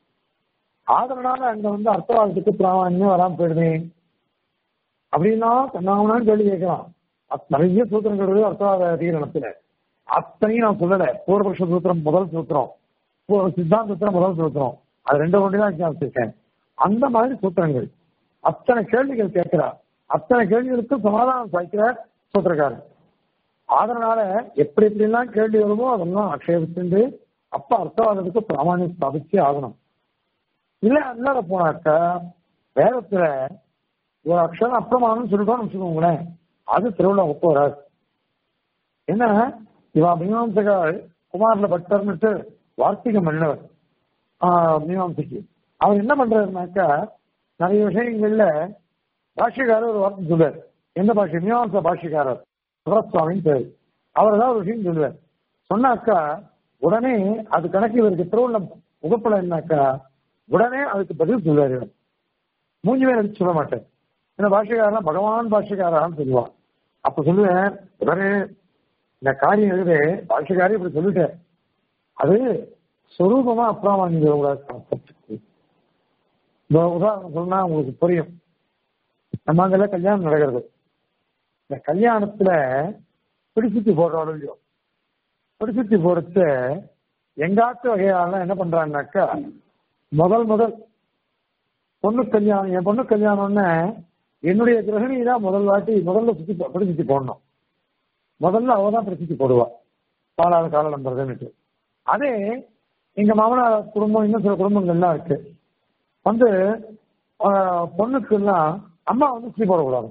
அதனால அங்க வந்து அர்த்தவாதத்துக்கு பிராமணியம் வராம போயிடுமே அப்படின்னா கண்ணாமனான்னு கேள்வி கேட்கலாம் நிறைய சூத்திரங்கள் அர்த்தவாத தீரணத்துல அத்தனையும் நான் சொல்லல பூர்வபக்ஷ சூத்திரம் முதல் சூத்திரம் சித்தாந்த சூத்திரம் முதல் சூத்திரம் அது ரெண்டு ஒன்று தான் வச்சிருக்கேன் அந்த மாதிரி சூத்திரங்கள் அத்தனை கேள்விகள் கேட்கிறார் அத்தனை கேள்விகளுக்கு சமாதானம் சாய்க்கிறார் சூத்திரக்காரன் அதனால எப்படி எப்படிலாம் கேள்வி வருமோ அதெல்லாம் ஆட்சேபிச்சுட்டு அப்ப அர்த்தவாதத்துக்கு பிராமணியம் ஸ்தாபிச்சே ஆகணும் இல்ல அல்லாத போனாக்கா வேதத்துல ஒரு அக்ஷரம் அப்பிரமாணம் சொல்லிட்டோம்னு வச்சுக்கோங்களேன் அது திருவிழா ஒப்பு வராது என்ன இவா மீமாம்சகால் குமார்ல பட்டர்னுட்டு வார்த்திகம் பண்ணினவர் மீமாம்சைக்கு அவர் என்ன பண்றாருனாக்கா நிறைய விஷயங்கள்ல பாஷ்யக்காரர் ஒரு வார்த்தை சொல்லுவார் எந்த பாஷ்ய மீமாம்ச பாஷ்யக்காரர் சுவாமின்னு பேரு அவர் ஏதாவது ஒரு விஷயம் சொல்லுவார் சொன்னாக்கா உடனே அது கணக்கு இவருக்கு திருவள்ளம் உகப்பல என்னாக்கா உடனே அதுக்கு பதில் சொல்லுவார் இவர் மூஞ்சி மேல அடிச்சு சொல்ல மாட்டேன் இந்த பாஷ்யக்காரன் பகவான் பாஷ்யக்காரான்னு சொல்லுவான் அப்ப சொல்லுவேன் இவரே இந்த காரியம் இருக்குது பாஷ்யக்காரி இப்படி சொல்லிட்டேன் அது சொரூபமா அப்புறம் கான்செப்டுக்கு இந்த உதாரணம் சொன்னா உங்களுக்கு புரியும் நம்ம அங்கெல்ல கல்யாணம் நடக்கிறது இந்த கல்யாணத்துல பிடிச்சுத்தி போடுறோம் இல்லையோ பிடிச்சுத்தி போடுச்சு எங்காத்து வகையால என்ன பண்றாங்கனாக்கா முதல் முதல் பொண்ணு கல்யாணம் என் பொண்ணு கல்யாணம்னு என்னுடைய கிரகணி தான் முதல் வாட்டி முதல்ல சுத்தி பிடிச்சிட்டு போடணும் முதல்ல அவ தான் பிடிச்சிட்டு போடுவா பாலாத கால நம்புறதுன்னுட்டு அதே எங்க மாமனார் குடும்பம் இன்னும் சில குடும்பங்கள்லாம் இருக்கு வந்து பொண்ணுக்கு எல்லாம் அம்மா வந்து சுத்தி போடக்கூடாது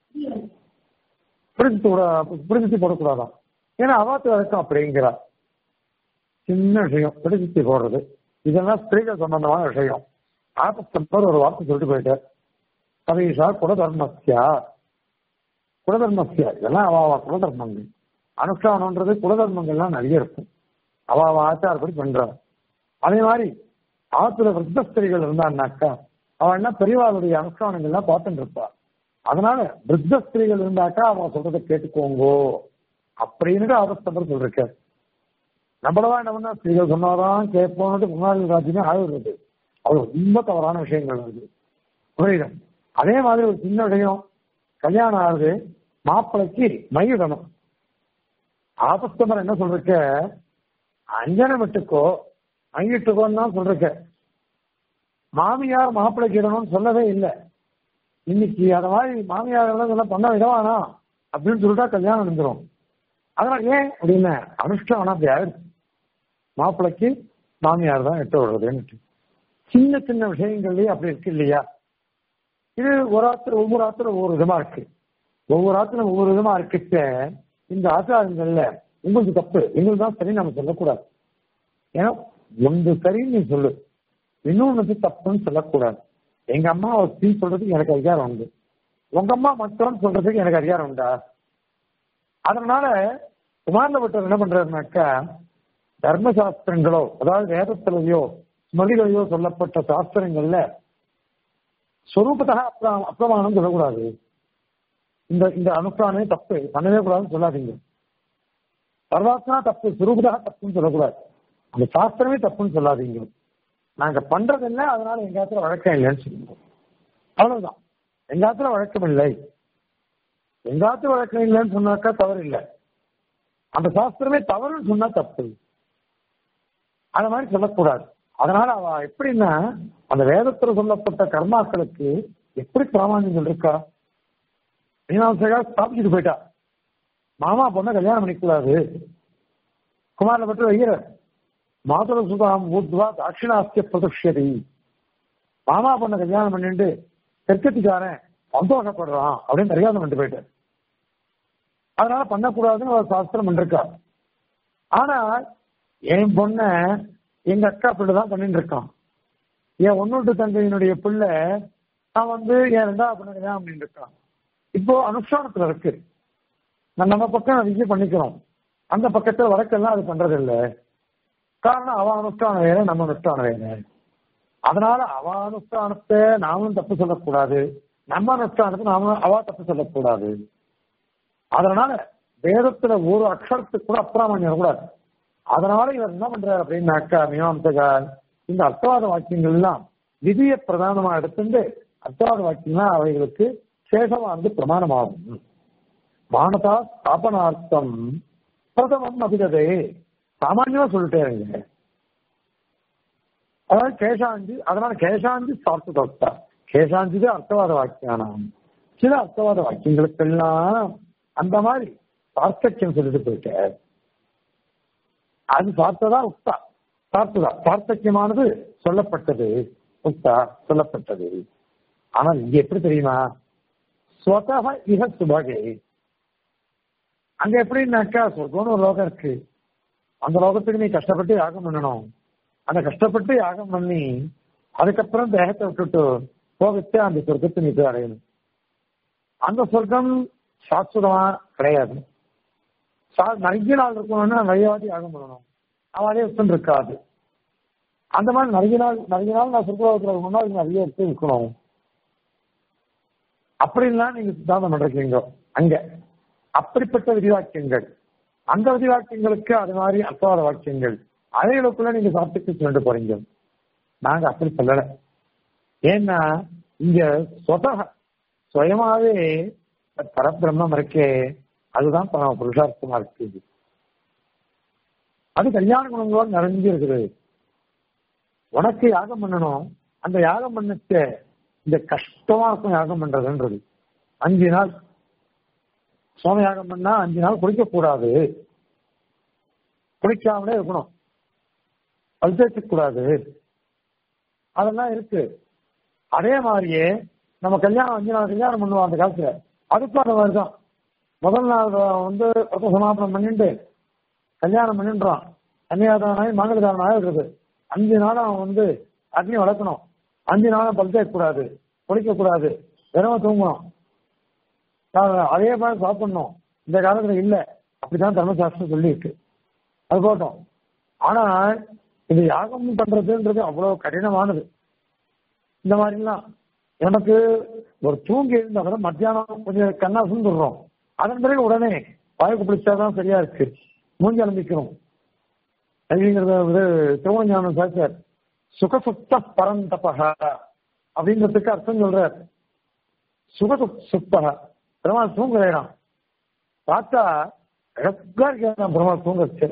பிடிச்சிட்டு கூட பிடிச்சிட்டு போடக்கூடாதான் ஏன்னா அவாத்து வழக்கம் அப்படிங்கிறா சின்ன விஷயம் பிடிச்சிட்டு போடுறது இதெல்லாம் ஸ்திரீகள் சம்பந்தமான விஷயம் ஆபத்தம்பர் ஒரு வார்த்தை சொல்லிட்டு போயிட்டார் கவீஷா குலதர்மஸ்யா குலதர்மஸ்யா இதெல்லாம் அவாவா குலதர்மங்கள் அனுஷ்டானம்ன்றது குலதர்மங்கள்லாம் நிறைய இருக்கும் அவாவா ஆச்சாரப்படி பண்றார் அதே மாதிரி ஆத்துல விருத்த ஸ்திரீகள் இருந்தான்னாக்கா அவன் என்ன பெரியவாளுடைய அனுஷ்டானங்கள்லாம் பார்த்துட்டு இருப்பா அதனால விருத்த ஸ்திரீகள் இருந்தாக்கா அவன் சொல்றதை கேட்டுக்கோங்கோ அப்படின்னு ஆபத்தம்பர் சொல்லிருக்காரு நம்மளவா என்ன பண்ணா ஸ்திரீகள் சொன்னாதான் கேட்போம்னு முன்னாடி ராஜ்யமே ஆகிடுறது அது ரொம்ப தவறான விஷயங்கள் அது புரியுது அதே மாதிரி ஒரு சின்ன விஷயம் கல்யாணம் ஆகுது மாப்பிளைக்கு மையிடணும் ஆபஸ்தமர் என்ன சொல்றக்க அஞ்சனம் விட்டுக்கோ மையிட்டுக்கோன்னு தான் சொல்றக்க மாமியார் மாப்பிளைக்கு இடணும்னு சொல்லவே இல்லை இன்னைக்கு அத மாதிரி மாமியார் எல்லாம் பண்ண விடவானா அப்படின்னு சொல்லிட்டா கல்யாணம் நடந்துரும் அதனால ஏன் அப்படின்னு அனுஷ்டானம் அப்படி ஆயிடுச்சு மாப்பிளைக்கு மாமியார் தான் எட்ட விடுறதுன்னு சின்ன சின்ன விஷயங்கள்லயே அப்படி இருக்கு இல்லையா இது ஒரு ஆத்திர ஒவ்வொரு ஆத்திர ஒவ்வொரு விதமா இருக்கு ஒவ்வொரு ஆத்திர ஒவ்வொரு விதமா இருக்கிட்ட இந்த ஆச்சாரங்கள்ல உங்களுக்கு தப்பு எங்களுக்கு தான் சரி நம்ம சொல்லக்கூடாது ஏன்னா ஒன்று சரின்னு நீ சொல்லு இன்னொன்னு தப்புன்னு சொல்லக்கூடாது எங்க அம்மா ஒரு தீ சொல்றதுக்கு எனக்கு அதிகாரம் உண்டு உங்க அம்மா மற்றவன் சொல்றதுக்கு எனக்கு அதிகாரம் உண்டா அதனால குமாரபட்டர் என்ன பண்றாருனாக்கா தர்மசாஸ்திரங்களோ அதாவது வேதத்திலேயோ ஸ்மதிகளையோ சொல்லப்பட்ட சாஸ்திரங்கள்ல சொரூபத்தக அப்பிரமாணம் சொல்லக்கூடாது இந்த இந்த அனுஷ்டானமே தப்பு பண்ணவே கூடாதுன்னு சொல்லாதீங்க சர்வாத்மா தப்பு சுரூபதாக தப்புன்னு சொல்லக்கூடாது அந்த சாஸ்திரமே தப்புன்னு சொல்லாதீங்க நாங்க பண்றது இல்லை அதனால எங்க இடத்துல வழக்கம் இல்லைன்னு சொல்லுங்க அவ்வளவுதான் எங்க இடத்துல வழக்கம் இல்லை எங்க இடத்துல வழக்கம் இல்லைன்னு சொன்னாக்கா தவறு இல்லை அந்த சாஸ்திரமே தவறுன்னு சொன்னா தப்பு அந்த மாதிரி சொல்லக்கூடாது அதனால அவ எப்படின்னா அந்த வேதத்துல சொல்லப்பட்ட கர்மாக்களுக்கு எப்படி பிராமணியம் இருக்கா மீனாம்சகா ஸ்தாபிச்சுட்டு போயிட்டா மாமா பொண்ணை கல்யாணம் பண்ணிக்கூடாது குமாரில பற்றி வைக்கிற மாதுர சுதாம் ஊர்துவா தாட்சிணாஸ்திய பிரதுஷ்யதி மாமா பொண்ணை கல்யாணம் பண்ணிட்டு தெற்கத்திக்காரன் சந்தோஷப்படுறான் அப்படின்னு மரியாதை பண்ணிட்டு போயிட்டார் அதனால பண்ணக்கூடாதுன்னு ஒரு சாஸ்திரம் பண்ணிருக்கா ஆனா என் பொண்ண எங்க அக்கா பிள்ளை தான் பண்ணிட்டு இருக்கான் என் ஒன்னொட்டு தங்கையினுடைய பிள்ளை நான் வந்து என் ரெண்டாவது பொண்ணு கல்யாணம் பண்ணிட்டு இருக்கான் இப்போ அனுஷ்டானத்துல இருக்கு நம்ம பக்கம் நிறைய பண்ணிக்கிறோம் அந்த பக்கத்துல வழக்கெல்லாம் அது பண்றது இல்ல காரணம் அவ அனுஷ்டானம் வேற நம்ம அனுஷ்டானம் வேற அதனால அவ அனுஷ்டானத்தை நாமளும் தப்பு சொல்லக்கூடாது நம்ம அனுஷ்டானத்தை நாம அவ தப்பு சொல்லக்கூடாது அதனால வேதத்துல ஒரு அக்ஷரத்துக்கு கூட அப்பிராமணியம் கூடாது அதனால இவர் என்ன பண்றாரு அப்படின்னாக்கா மீமாம்சகார் இந்த அர்த்தவாத வாக்கியங்கள் எல்லாம் விதியை பிரதானமா எடுத்துட்டு அர்த்தவாத வாக்கியம்னா அவைகளுக்கு சேஷமா வந்து பிரமாணமாகும் மானதா ஸ்தாபனார்த்தம் பிரதமம் அபிததே சாமானியமா சொல்லிட்டேங்க அதாவது கேசாந்தி அதனால கேசாந்தி சார்த்த தோட்டா கேசாந்தி அர்த்தவாத வாக்கியானாம் சில அர்த்தவாத வாக்கியங்களுக்கெல்லாம் அந்த மாதிரி சார்த்தக்கியம் சொல்லிட்டு போயிட்டார் அது பார்த்ததா உக்தா பார்த்ததா சார்த்தக்கியமானது சொல்லப்பட்டது உக்தா சொல்லப்பட்டது ஆனால் இங்க எப்படி தெரியுமா ஸ்வதக இக சுபகே அங்க எப்படின்னாக்கா சொர்க்கம்னு ஒரு லோகம் இருக்கு அந்த லோகத்துக்கு நீ கஷ்டப்பட்டு யாகம் பண்ணணும் அந்த கஷ்டப்பட்டு யாகம் பண்ணி அதுக்கப்புறம் தேகத்தை விட்டுட்டு போகத்தே அந்த சொர்க்கத்தை நீ போய் அடையணும் அந்த சொர்க்கம் சாஸ்வதமா கிடையாது நிறைய நாள் இருக்கணும்னா நிறைய வாட்டி யாகம் பண்ணணும் அவளே இஷ்டம் இருக்காது அந்த மாதிரி நிறைய நாள் நிறைய நாள் நான் சொர்க்கலோகத்தில் இருக்கணும்னா அது நிறைய இடத்துல இருக்கணும் அப்படின்லாம் நீங்க சித்தாந்தம் பண்றீங்க அங்க அப்படிப்பட்ட விதிவாக்கியங்கள் அந்த விதிவாக்கியங்களுக்கு அது மாதிரி அர்த்தவாத வாக்கியங்கள் அவைகளுக்குள்ள நீங்க சாப்பிட்டு சொல்லிட்டு போறீங்க நாங்க அப்படி சொல்லல ஏன்னா இங்க சொத சுயமாவே பரபிரம்மம் இருக்கே அதுதான் பரம புருஷார்த்தமா இருக்குது அது கல்யாண குணங்களோடு நிறைஞ்சு இருக்குது உனக்கு யாகம் பண்ணணும் அந்த யாகம் பண்ணச்ச இந்த கஷ்டமா இருக்கும் யாகம் பண்றதுன்றது அஞ்சு நாள் சோம யாகம் பண்ணா அஞ்சு நாள் குளிக்க கூடாது குளிக்காமலே இருக்கணும் பல்தேச்சு கூடாது அதெல்லாம் இருக்கு அதே மாதிரியே நம்ம கல்யாணம் அஞ்சு நாள் கல்யாணம் பண்ணுவோம் அந்த காலத்துல அதுக்கும் அந்த மாதிரி தான் முதல் நாள் வந்து ரத்த சமாபனம் பண்ணிட்டு கல்யாணம் பண்ணின்றான் கன்னியாதானாய் மங்களதானாய் இருக்குது அஞ்சு நாள் அவன் வந்து அக்னி வளர்க்கணும் அஞ்சு நாளும் பல்தேக்க கூடாது குளிக்க கூடாது வெறும் தூங்கணும் அதே மாதிரி சாப்பிடணும் இந்த காலத்துல இல்ல அப்படிதான் தர்மசாஸ்திரம் சொல்லி இருக்கு அது போட்டோம் ஆனா இது யாகம் பண்றதுன்றது அவ்வளவு கடினமானது இந்த மாதிரிலாம் எனக்கு ஒரு தூங்கி இருந்தா கூட மத்தியானம் கொஞ்சம் கண்ணா சுந்துடுறோம் அதன் பிறகு உடனே வாய்ப்பு பிடிச்சாதான் சரியா இருக்கு மூஞ்சி அலம்பிக்கணும் அப்படிங்கிறத வந்து திருவண்ணானம் சார் சுகசுப்த பரந்தபக அப்படிங்கிறதுக்கு அர்த்தம் சொல்றார் சுகசு சுப்தக பெருமாள் தூங்குறான் பார்த்தா அழகா இருக்கான் பெருமாள் தூங்கச்சு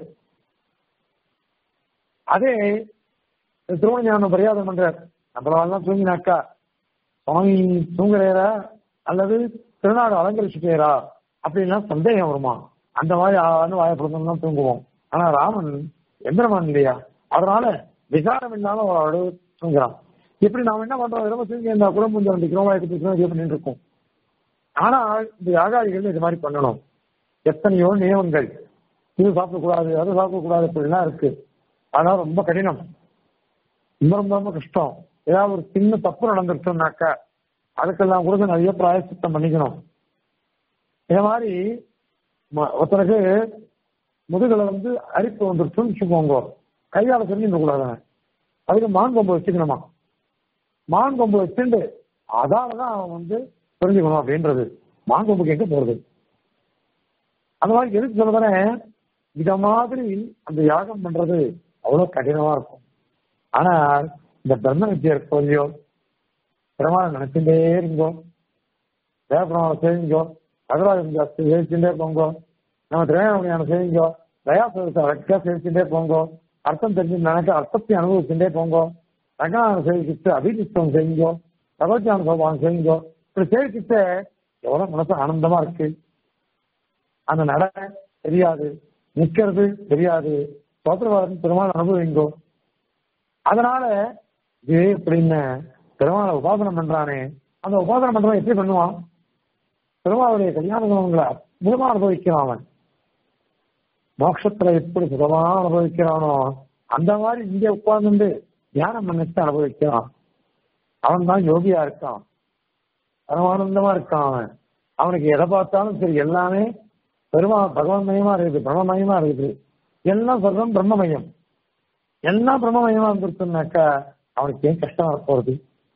அதே திருவண்ணானம் பரியாதம் பண்றார் நம்மளாலாம் தூங்கினாக்கா சுவாமி தூங்குறாரா அல்லது திருநாடு அலங்கரிச்சுட்டேரா அப்படின்னா சந்தேகம் வருமா அந்த மாதிரி ஆன்னு வாயப்படுத்தணும் தான் தூங்குவோம் ஆனா ராமன் எந்திரமான் இல்லையா அதனால விசாரம் இல்லாம அவரோட தூங்குறான் இப்படி நாம என்ன பண்றோம் ரொம்ப தூங்கி இருந்தா கூட முஞ்சு வந்துக்கிறோம் வாய்ப்பு பிடிக்கிறோம் இது பண்ணிட்டு இருக்கோம் ஆனா இந்த யாகாதிகள் இது மாதிரி பண்ணணும் எத்தனையோ நியமங்கள் இது சாப்பிடக்கூடாது அது சாப்பிடக்கூடாது இப்படிலாம் இருக்கு அதனால ரொம்ப கடினம் ரொம்ப ரொம்ப ரொம்ப கஷ்டம் ஏதாவது ஒரு சின்ன தப்பு நடந்துருச்சோம்னாக்கா அதுக்கெல்லாம் கூட நிறைய பிராயசித்தம் பண்ணிக்கணும் இதே மாதிரி ஒருத்தருக்கு முதுகுல வந்து அரிப்பு வந்துருச்சுன்னு வச்சுக்கோங்க கையால செஞ்சுக்க கூடாது அதுக்கு மான் கொம்பு வச்சுக்கணுமா மான் கொம்பு வச்சுட்டு அதாலதான் அவன் வந்து தெரிஞ்சுக்கணும் அப்படின்றது மான் கொம்புக்கு எங்க போறது அந்த மாதிரி எதுக்கு சொல்றேன் இத மாதிரி அந்த யாகம் பண்றது அவ்வளவு கடினமா இருக்கும் ஆனா இந்த பிரம்ம வித்தியா இருக்கோ இல்லையோ பிரமாணம் நினைச்சுட்டே இருங்கோ தேவபிரமாணம் செய்யுங்கோ அகராஜ சேவிச்சுட்டே போங்கோ நம்ம திரையாணம் செய்யுங்கோ தயாசத்தை அழகா சேவிச்சுட்டே போங்கோ அர்த்தம் தெரிஞ்சு நினைக்க அர்த்தத்தை அனுபவிச்சுட்டே போங்கோ ரங்கநாதன் சேவிக்கிட்டு அபிகிஸ்தம் செய்யுங்கோ பகவத்யான சோபானம் செய்யுங்கோ இப்படி சேவிக்கிட்டு எவ்வளவு மனசு ஆனந்தமா இருக்கு அந்த நட தெரியாது நிக்கிறது தெரியாது சோத்திரவாதம் பெருமாள் அனுபவிங்கோ அதனால இது எப்படின்னு பெருமாளை உபாசனம் பண்றானே அந்த உபாசனம் பண்றவன் எப்படி பண்ணுவான் பெருமாளுடைய கல்யாண குணங்களை அற்புதமா அனுபவிக்கிறான் அவன் மோட்சத்துல எப்படி சுகமா அனுபவிக்கிறானோ அந்த மாதிரி இங்க உட்கார்ந்து தியானம் பண்ணிட்டு அனுபவிக்கிறான் அவன் தான் யோகியா இருக்கான் பரமானந்தமா இருக்கான் அவன் அவனுக்கு எதை பார்த்தாலும் சரி எல்லாமே பெருமா பகவன்மயமா இருக்குது பிரம்மமயமா இருக்குது எல்லாம் சொல்றோம் பிரம்மமயம் எல்லாம் பிரம்மமயமா இருந்துருச்சுனாக்கா அவனுக்கு ஏன் கஷ்டம் வரப்போறது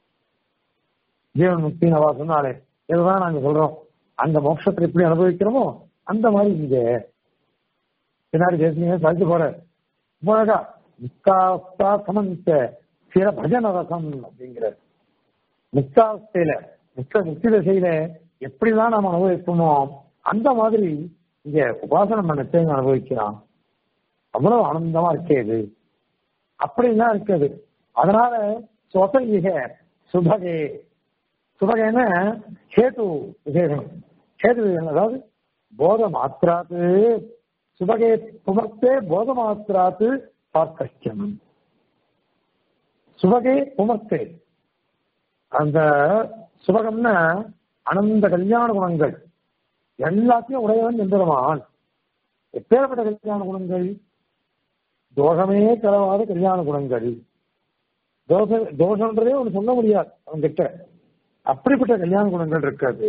ஜீவன் முக்தி நவா சொன்னாலே இதுதான் நாங்க சொல்றோம் அந்த மோட்சத்தை எப்படி அனுபவிக்கிறோமோ அந்த மாதிரி இங்க பின்னாடி பேசுனீங்க சாதிச்சு போற போழகா முக்காஸ்தா சமந்த சில பஜன ரசம் அப்படிங்கிற முக்காஸ்தையில முக்க முக்தி திசையில எப்படிதான் நாம் அனுபவிப்போமோ அந்த மாதிரி இங்க உபாசனம் பண்ணத்தை அனுபவிக்கிறான் அவ்வளவு ஆனந்தமா இருக்கே இது அப்படிலாம் இருக்குது அதனால சொசைக சுபகே சுபகேன கேது விசேஷம் கேது அதாவது போத மாத்திராத்து சுபகே புமர்த்தே போத மாத்திராத்து சார்க்கஷ்டம் சுபகே புமர்த்தே அந்த சுபகம்னா அனந்த கல்யாண குணங்கள் எல்லாத்தையும் உடையவன் எந்திரமான் எப்பேற்பட்ட கல்யாண குணங்கள் தோஷமே கலவாத கல்யாண குணங்கள் தோஷ தோஷன்றதே ஒன்று சொல்ல முடியாது அவன் கிட்ட அப்படிப்பட்ட கல்யாண குணங்கள் இருக்காது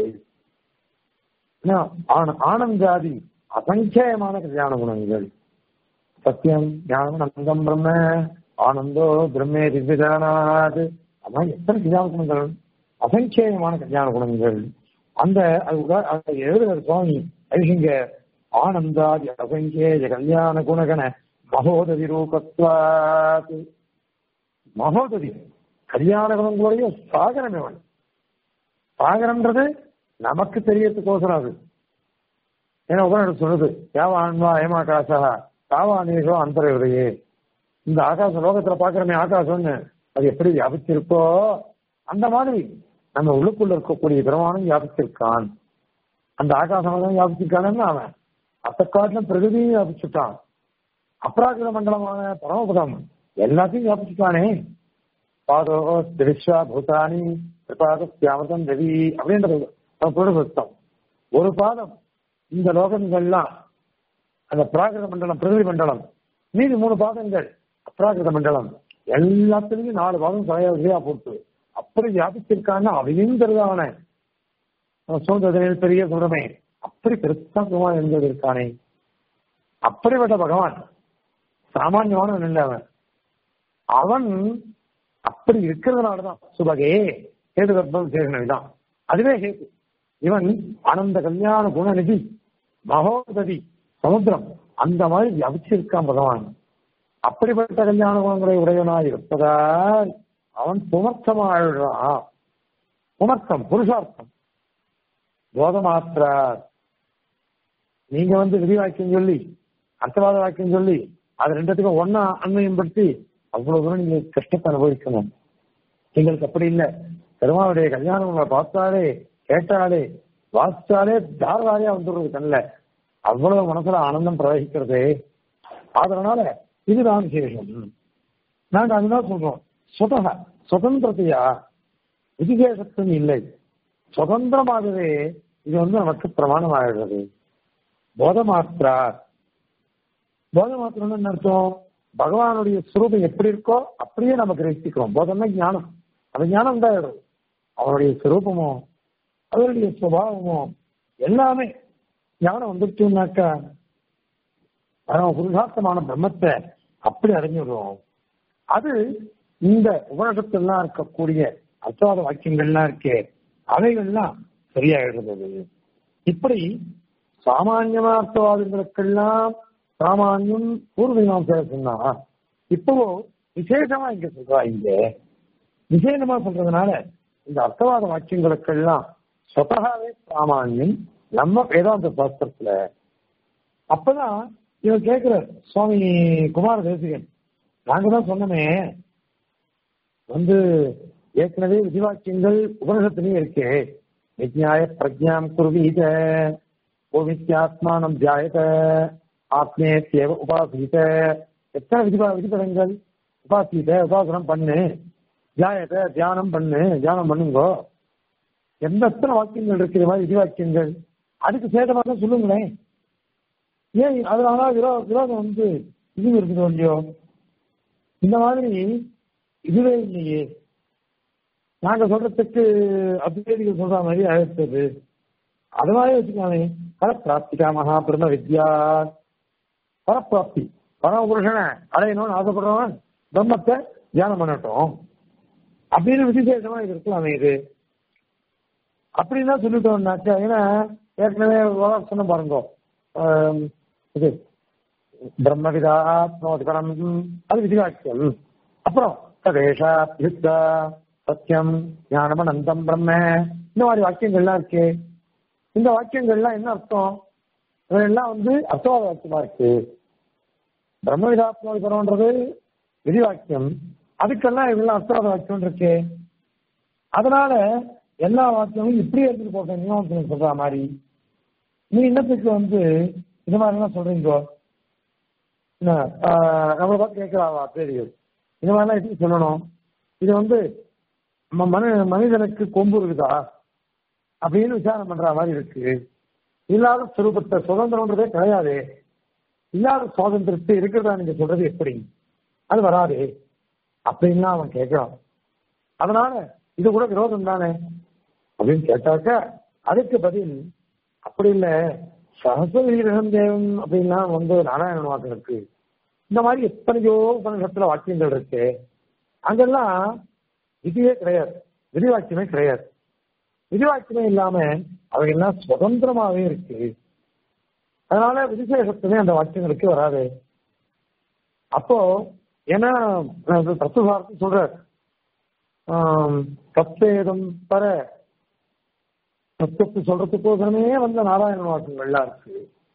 ஆனந்தாதி அசங்கேயமான கல்யாண குணங்கள் சத்தியம் ஞானம் அனந்தம் பிரம்ம ஆனந்தோ பிரம்மே திவ்யஜானாது அதான் எத்தனை கல்யாண குணங்கள் அசங்கேயமான கல்யாண குணங்கள் அந்த அது எழுதுகிற சுவாமி அது இங்க ஆனந்தாதி அசங்கேய கல்யாண குணகண மகோததி ரூபத்வாத் மகோததி கல்யாண குணங்களுடைய சாகரம் இவன் சாகரம்ன்றது நமக்கு தெரியறதுக்கோசரம் அது ஏன்னா உபநிடத்து சொல்லுது யாவான்வா ஏமாகாசா தாவானேஷோ அந்தரையுடையே இந்த ஆகாச லோகத்துல பாக்குறமே ஆகாசம்னு அது எப்படி வியாபிச்சிருக்கோ அந்த மாதிரி நம்ம உள்ளுக்குள்ள இருக்கக்கூடிய பிரமாணம் வியாபிச்சிருக்கான் அந்த ஆகாசம் தான் வியாபிச்சிருக்கானு அவன் அத்தக்காட்டிலும் பிரகதியும் வியாபிச்சுட்டான் அப்ராகிர மண்டலமான பரமபதம் எல்லாத்தையும் வியாபிச்சுட்டானே பாதோ திருஷா பூதானி பாத தியாமதம் ரவி அப்படின்றது புருஷத்தம் ஒரு பாதம் இந்த லோகங்கள்லாம் அந்த பிராகிருத மண்டலம் பிரகிருதி மண்டலம் மீதி மூணு பாதங்கள் அப்ராகிருத மண்டலம் எல்லாத்துலயும் நாலு பாதம் தலையா போட்டு அப்படி வியாபிச்சிருக்கான்னு அவையும் தெரியாதவன சோதனையில் பெரிய சொல்றமே அப்படி பெருசா பகவான் இருந்தது இருக்கானே அப்படிப்பட்ட பகவான் சாமானியமானவன் இல்லை அவன் அவன் அப்படி இருக்கிறதுனாலதான் சுபகே கேது கர்ப்பம் சேகனவிதான் அதுவே ஹேது இவன் ஆனந்த கல்யாண குணநிதி மகோததி சமுத்திரம் அந்த மாதிரி வியாபிச்சிருக்கான் பகவான் அப்படிப்பட்ட கல்யாண குணங்களை உடையவனாய் இருப்பதால் அவன் புமர்த்தமாழ்றான் புமர்த்தம் புருஷார்த்தம் போதமாத்திரார் நீங்க வந்து விதி வாக்கியம் சொல்லி அர்த்தவாத வாக்கியம் சொல்லி அது ரெண்டுத்துக்கும் ஒன்னா அண்மையும் படுத்தி அவ்வளவு தூரம் நீங்க கஷ்டத்தை அனுபவிக்கணும் எங்களுக்கு அப்படி இல்லை பெருமாளுடைய கல்யாணம் பார்த்தாலே கேட்டாலே வாசிச்சாலே தாரதாரியா வந்துடுறது கண்ணில் அவ்வளவு மனசுல ஆனந்தம் பிரவகிக்கிறது அதனால இதுதான் விசேஷம் நாங்க அதுதான் சொல்றோம் சுதக சுதந்திரத்தையா விதிகேசத்தும் இல்லை சுதந்திரமாகவே இது வந்து நமக்கு பிரமாணம் ஆகிடுறது போதமாத்திரா போதமாத்திரம் என்ன அர்த்தம் பகவானுடைய சுரூபம் எப்படி இருக்கோ அப்படியே நம்ம கிரகிக்கிறோம் போதம்னா ஞானம் அது ஞானம் தான் அவனுடைய சுரூபமோ அவருடைய சுபாவமோ எல்லாமே ஞானம் வந்துருச்சுனாக்கா அவன் புருஷார்த்தமான பிரம்மத்தை அப்படி அறிஞ்சிடுவோம் அது இந்த உபநிஷத்துலாம் இருக்கக்கூடிய அர்த்தவாத வாக்கியங்கள்லாம் இருக்கே அவைகள்லாம் சரியாயிடுறது இப்படி சாமானியமா அர்த்தவாதங்களுக்கெல்லாம் சாமானியம் பூர்வீகம் சொன்னா இப்போ விசேஷமா இங்க சொல்றா இங்க விசேஷமா சொல்றதுனால இந்த அர்த்தவாத வாக்கியங்களுக்கெல்லாம் சொத்தகாவே சாமானியம் நம்ம வேதாந்த சாஸ்திரத்துல அப்பதான் இவர் கேட்கிற சுவாமி குமார தேசிகன் நாங்க தான் சொன்னோமே வந்து ஏற்கனவே விதிவாக்கியங்கள் உபனிஷத்துலயும் இருக்கே விஜயாய பிரஜாம் குருவீத ஓவித்யாத்மானம் தியாயத ஆத்மேத்யேவ உபாசீத எத்தனை விதிபா விதிபதங்கள் உபாசீத உபாசனம் பண்ணு தியாயத தியானம் பண்ணு தியானம் பண்ணுங்கோ எந்த எத்தனை வாக்கியங்கள் இருக்கிற மாதிரி விதிவாக்கியங்கள் அதுக்கு சேதமாக தான் சொல்லுங்களேன் ஏன் அதனால விரோ விரோதம் வந்து இது இருக்குது இல்லையோ இந்த மாதிரி இதுவே இல்லையே நாங்க சொல்றதுக்கு அத்வேதிகள் சொல்ற மாதிரி அழைத்தது அது மாதிரி வச்சுக்கோங்க பரப்பிராப்திகா மகா பிரம்ம வித்யா பரப்பிராப்தி பரம புருஷனை அடையணும்னு ஆசைப்படுறவன் பிரம்மத்தை தியானம் பண்ணட்டும் அப்படின்னு விசேஷமா இது இருக்கலாமே இது அப்படின்னு தான் சொல்லிட்டோம்னாக்கா ஏன்னா ஏற்கனவே சொன்ன பாருங்க இது பிரம்மவிதாத்மோதிபரம் அது விதிவாக்கியம் அப்புறம் ததேஷா யுத்தா சத்தியம் ஞானம் அனந்தம் பிரம்ம இந்த மாதிரி வாக்கியங்கள்லாம் இருக்கு இந்த வாக்கியங்கள்லாம் என்ன அர்த்தம் இதெல்லாம் வந்து அர்த்தவாத வாக்கியமா இருக்கு பிரம்மவிதாத்மோதிபரம்ன்றது விதிவாக்கியம் அதுக்கெல்லாம் இதெல்லாம் அர்த்தவாத வாக்கியம் இருக்கு அதனால எல்லா வாக்கியமும் இப்படி எடுத்துட்டு போட்டேன் மீமாசனம் சொல்ற மாதிரி நீ என்னத்துக்கு வந்து இது மாதிரி எல்லாம் சொல்றீங்க நம்மளை பார்த்து கேட்கிறாவா தெரியும் இந்த மாதிரிலாம் எப்படி சொல்லணும் இது வந்து நம்ம மனு மனிதனுக்கு கொம்பு இருக்குதா அப்படின்னு விசாரணை பண்ற மாதிரி இருக்கு இல்லாத சுரூபத்தை சுதந்திரம்ன்றதே கிடையாது இல்லாத சுதந்திரத்தை இருக்கிறதா நீங்க சொல்றது எப்படி அது வராது அப்படின்னு அவன் கேட்கிறான் அதனால இது கூட விரோதம் தானே அப்படின்னு கேட்டாக்க அதுக்கு பதில் அப்படி இல்ல சகசவீரகம் தேவன் அப்படின்னா வந்து நாராயண வாக்கம் இருக்கு இந்த மாதிரி எத்தனையோ உபநிஷத்துல வாக்கியங்கள் இருக்கு அங்கெல்லாம் விதியே கிடையாது விதி வாக்கியமே கிடையாது விதி வாக்கியமே இல்லாம அவைகள்லாம் சுதந்திரமாவே இருக்கு அதனால விதிசேஷத்துமே அந்த வாக்கியங்களுக்கு வராது அப்போ ஏன்னா தத்துவார்த்தம் சொல்ற கத்தேதம் பர தத்துவத்தை சொல்றதுக்கோசரமே வந்த நாராயண வாக்கியங்கள்லாம் இருக்கு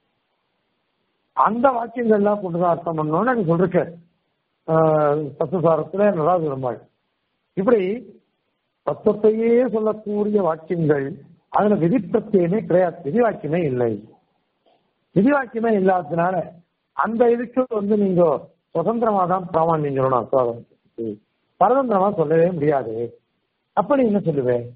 அந்த வாக்கியங்கள்லாம் கொண்டுதான் அர்த்தம் பண்ணோம்னு எனக்கு சொல்லிருக்க தத்துவசாரத்துல நடாது பெருமாள் இப்படி தத்துவத்தையே சொல்லக்கூடிய வாக்கியங்கள் அதுல விதி பிரத்தியமே கிடையாது விதி வாக்கியமே இல்லை விதி வாக்கியமே இல்லாததுனால அந்த இதுக்கு வந்து நீங்க சுதந்திரமா தான் பிராமணியம் சொல்லணும் அஸ்வாதத்துக்கு பரதந்திரமா சொல்லவே முடியாது அப்ப நீ என்ன சொல்லுவேன்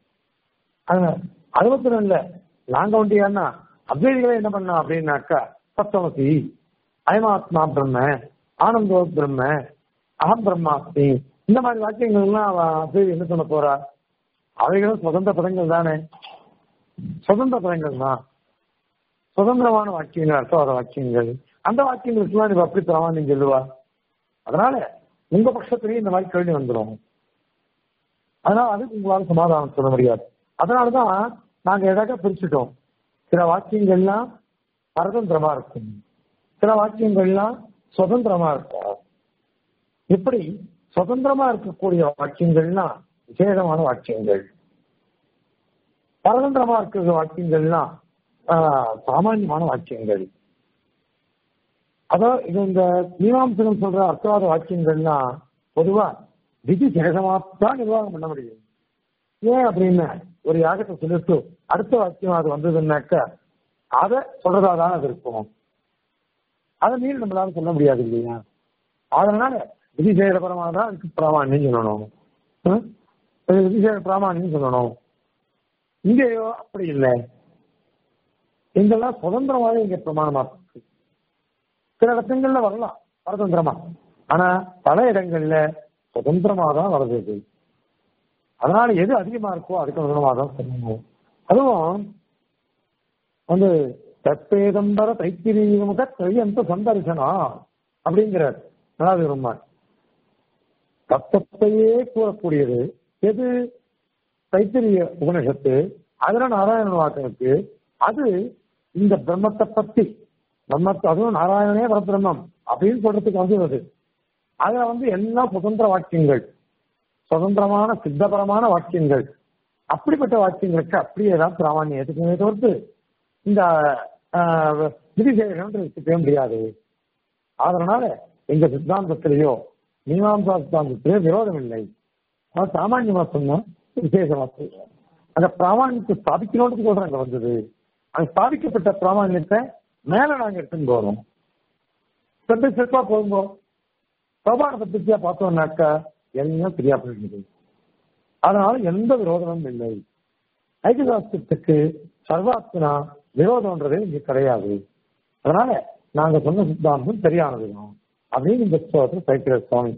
அது மட்டும் இல்ல நாங்க ஒண்டியான்னா அத்வைதிகளை என்ன பண்ணோம் அப்படின்னாக்கா சப்தமசி அயமாத்மா பிரம்ம ஆனந்தோ பிரம்ம அகம் பிரம்மாஸ்மி இந்த மாதிரி வாக்கியங்கள்லாம் அவ அத்வைதி என்ன சொல்ல போறா அவைகளும் சுதந்திர பதங்கள் தானே சுதந்திர பதங்கள் தான் சுதந்திரமான வாக்கியங்கள் அர்த்தவாத வாக்கியங்கள் அந்த வாக்கியங்களுக்குலாம் நீ அப்படி பிராமணியம் சொல்லுவா அதனால உங்க பட்சத்திலேயே இந்த மாதிரி கேள்வி வந்துடும் அதனால அதுக்கு உங்களால சமாதானம் சொல்ல முடியாது அதனாலதான் நாங்க எதாக பிரிச்சுட்டோம் சில வாக்கியங்கள்லாம் பரதந்திரமா இருக்கும் சில வாக்கியங்கள்லாம் சுதந்திரமா இருக்கும் இப்படி சுதந்திரமா இருக்கக்கூடிய வாக்கியங்கள்லாம் விசேஷமான வாக்கியங்கள் பரதந்திரமா இருக்கிற வாக்கியங்கள்லாம் சாமானியமான வாக்கியங்கள் அதான் இது இந்த மீமாம்சகம் சொல்ற அர்த்தவாத வாக்கியங்கள்லாம் பொதுவா விதி சேஷமாத்தான் நிர்வாகம் பண்ண முடியும் ஏன் அப்படின்னு ஒரு யாகத்தை சொல்லிட்டு அடுத்த வாக்கியம் அது வந்ததுன்னாக்க அதை சொல்றதா தான் அது இருக்கும் அதை மீறி நம்மளால சொல்ல முடியாது இல்லையா அதனால விதிசேட பரமாக தான் அதுக்கு பிராமாணியம் சொல்லணும் விதிசேட பிராமாணியம் சொல்லணும் இங்கேயோ அப்படி இல்லை இங்கெல்லாம் சுதந்திரமாவே இங்க பிரமாணமா இருக்கு சில இடங்கள்ல வரலாம் பரதந்திரமா ஆனா பல இடங்கள்ல சுதந்திரமா தான் வருது இது அதனால எது அதிகமா இருக்கோ அதுக்கு அனுகுணமாக தான் சொல்லணும் அதுவும் வந்து தற்பேதம்பர தைத்திரீமுக தையந்த சந்தரிசனம் அப்படிங்கிறார் நலாதி ரொம்ப தத்துவத்தையே கூறக்கூடியது எது தைத்திரிய உபனிஷத்து அதுல நாராயண வாக்கனுக்கு அது இந்த பிரம்மத்தை பத்தி பிரம்மத்தை அதுவும் நாராயணனே பரபிரம்மம் அப்படின்னு சொல்றதுக்கு வந்து வருது அதுல வந்து எல்லாம் சுதந்திர வாக்கியங்கள் சுதந்திரமான சித்தபரமான வாக்கியங்கள் அப்படிப்பட்ட வாக்கியங்களுக்கு அப்படியே தான் பிராமணியம் ஏற்றுக்கவே தவிர்த்து இந்த விதிசேஷன் வச்சுக்கவே முடியாது அதனால எங்க சித்தாந்தத்திலேயோ மீமாம்சா சித்தாந்தத்திலேயோ விரோதம் இல்லை அது சாமானியமா சொன்னோம் விசேஷமா சொல்லுவோம் அந்த பிராமணியத்தை ஸ்தாபிக்கணும்னு சொல்றேன் அங்க வந்தது அது ஸ்தாபிக்கப்பட்ட பிராமணியத்தை மேல நாங்க எடுத்துன்னு போறோம் ஸ்டெப் பை ஸ்டெப்பா போகும்போது பிரபான பத்திரிக்கையா பார்த்தோம்னாக்கா எல்லாம் சரியா போயிடுது அதனால எந்த விரோதமும் இல்லை ஐக்கியசாஸ்திரத்துக்கு சர்வாத்மனா விரோதம்ன்றதே இங்க கிடையாது அதனால நாங்க சொன்ன சித்தாந்தம் சரியானதுதான் அப்படின்னு இந்த புத்தகத்தில் சைக்கிர சுவாமி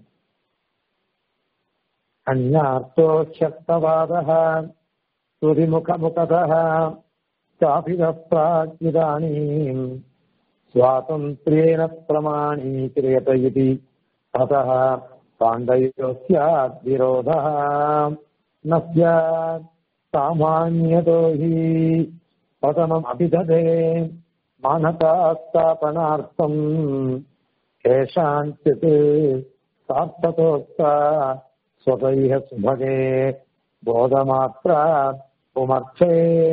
அந்நார்த்தோ சக்தவாத ஸ்ருதிமுகமுகதः चाभिदः प्राग्निदानीम् स्वातन्त्र्येण प्रमाणीक्रियत इति ततः पाण्डयो स्यात् विरोधः न स्यात् सामान्यतो हि प्रथमम् अभिदधे मानता स्थापनार्थम् केषाञ्चित् सार्थतोक्ता स्वतैः सुभगे बोधमात्रा पुमर्थे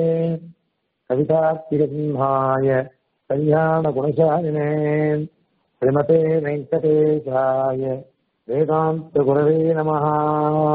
कवितात्तिरसिंहाय कल्याणगुणशालिने श्रीमते वेङ्कटेशाय वेदान्तगुरवे नमः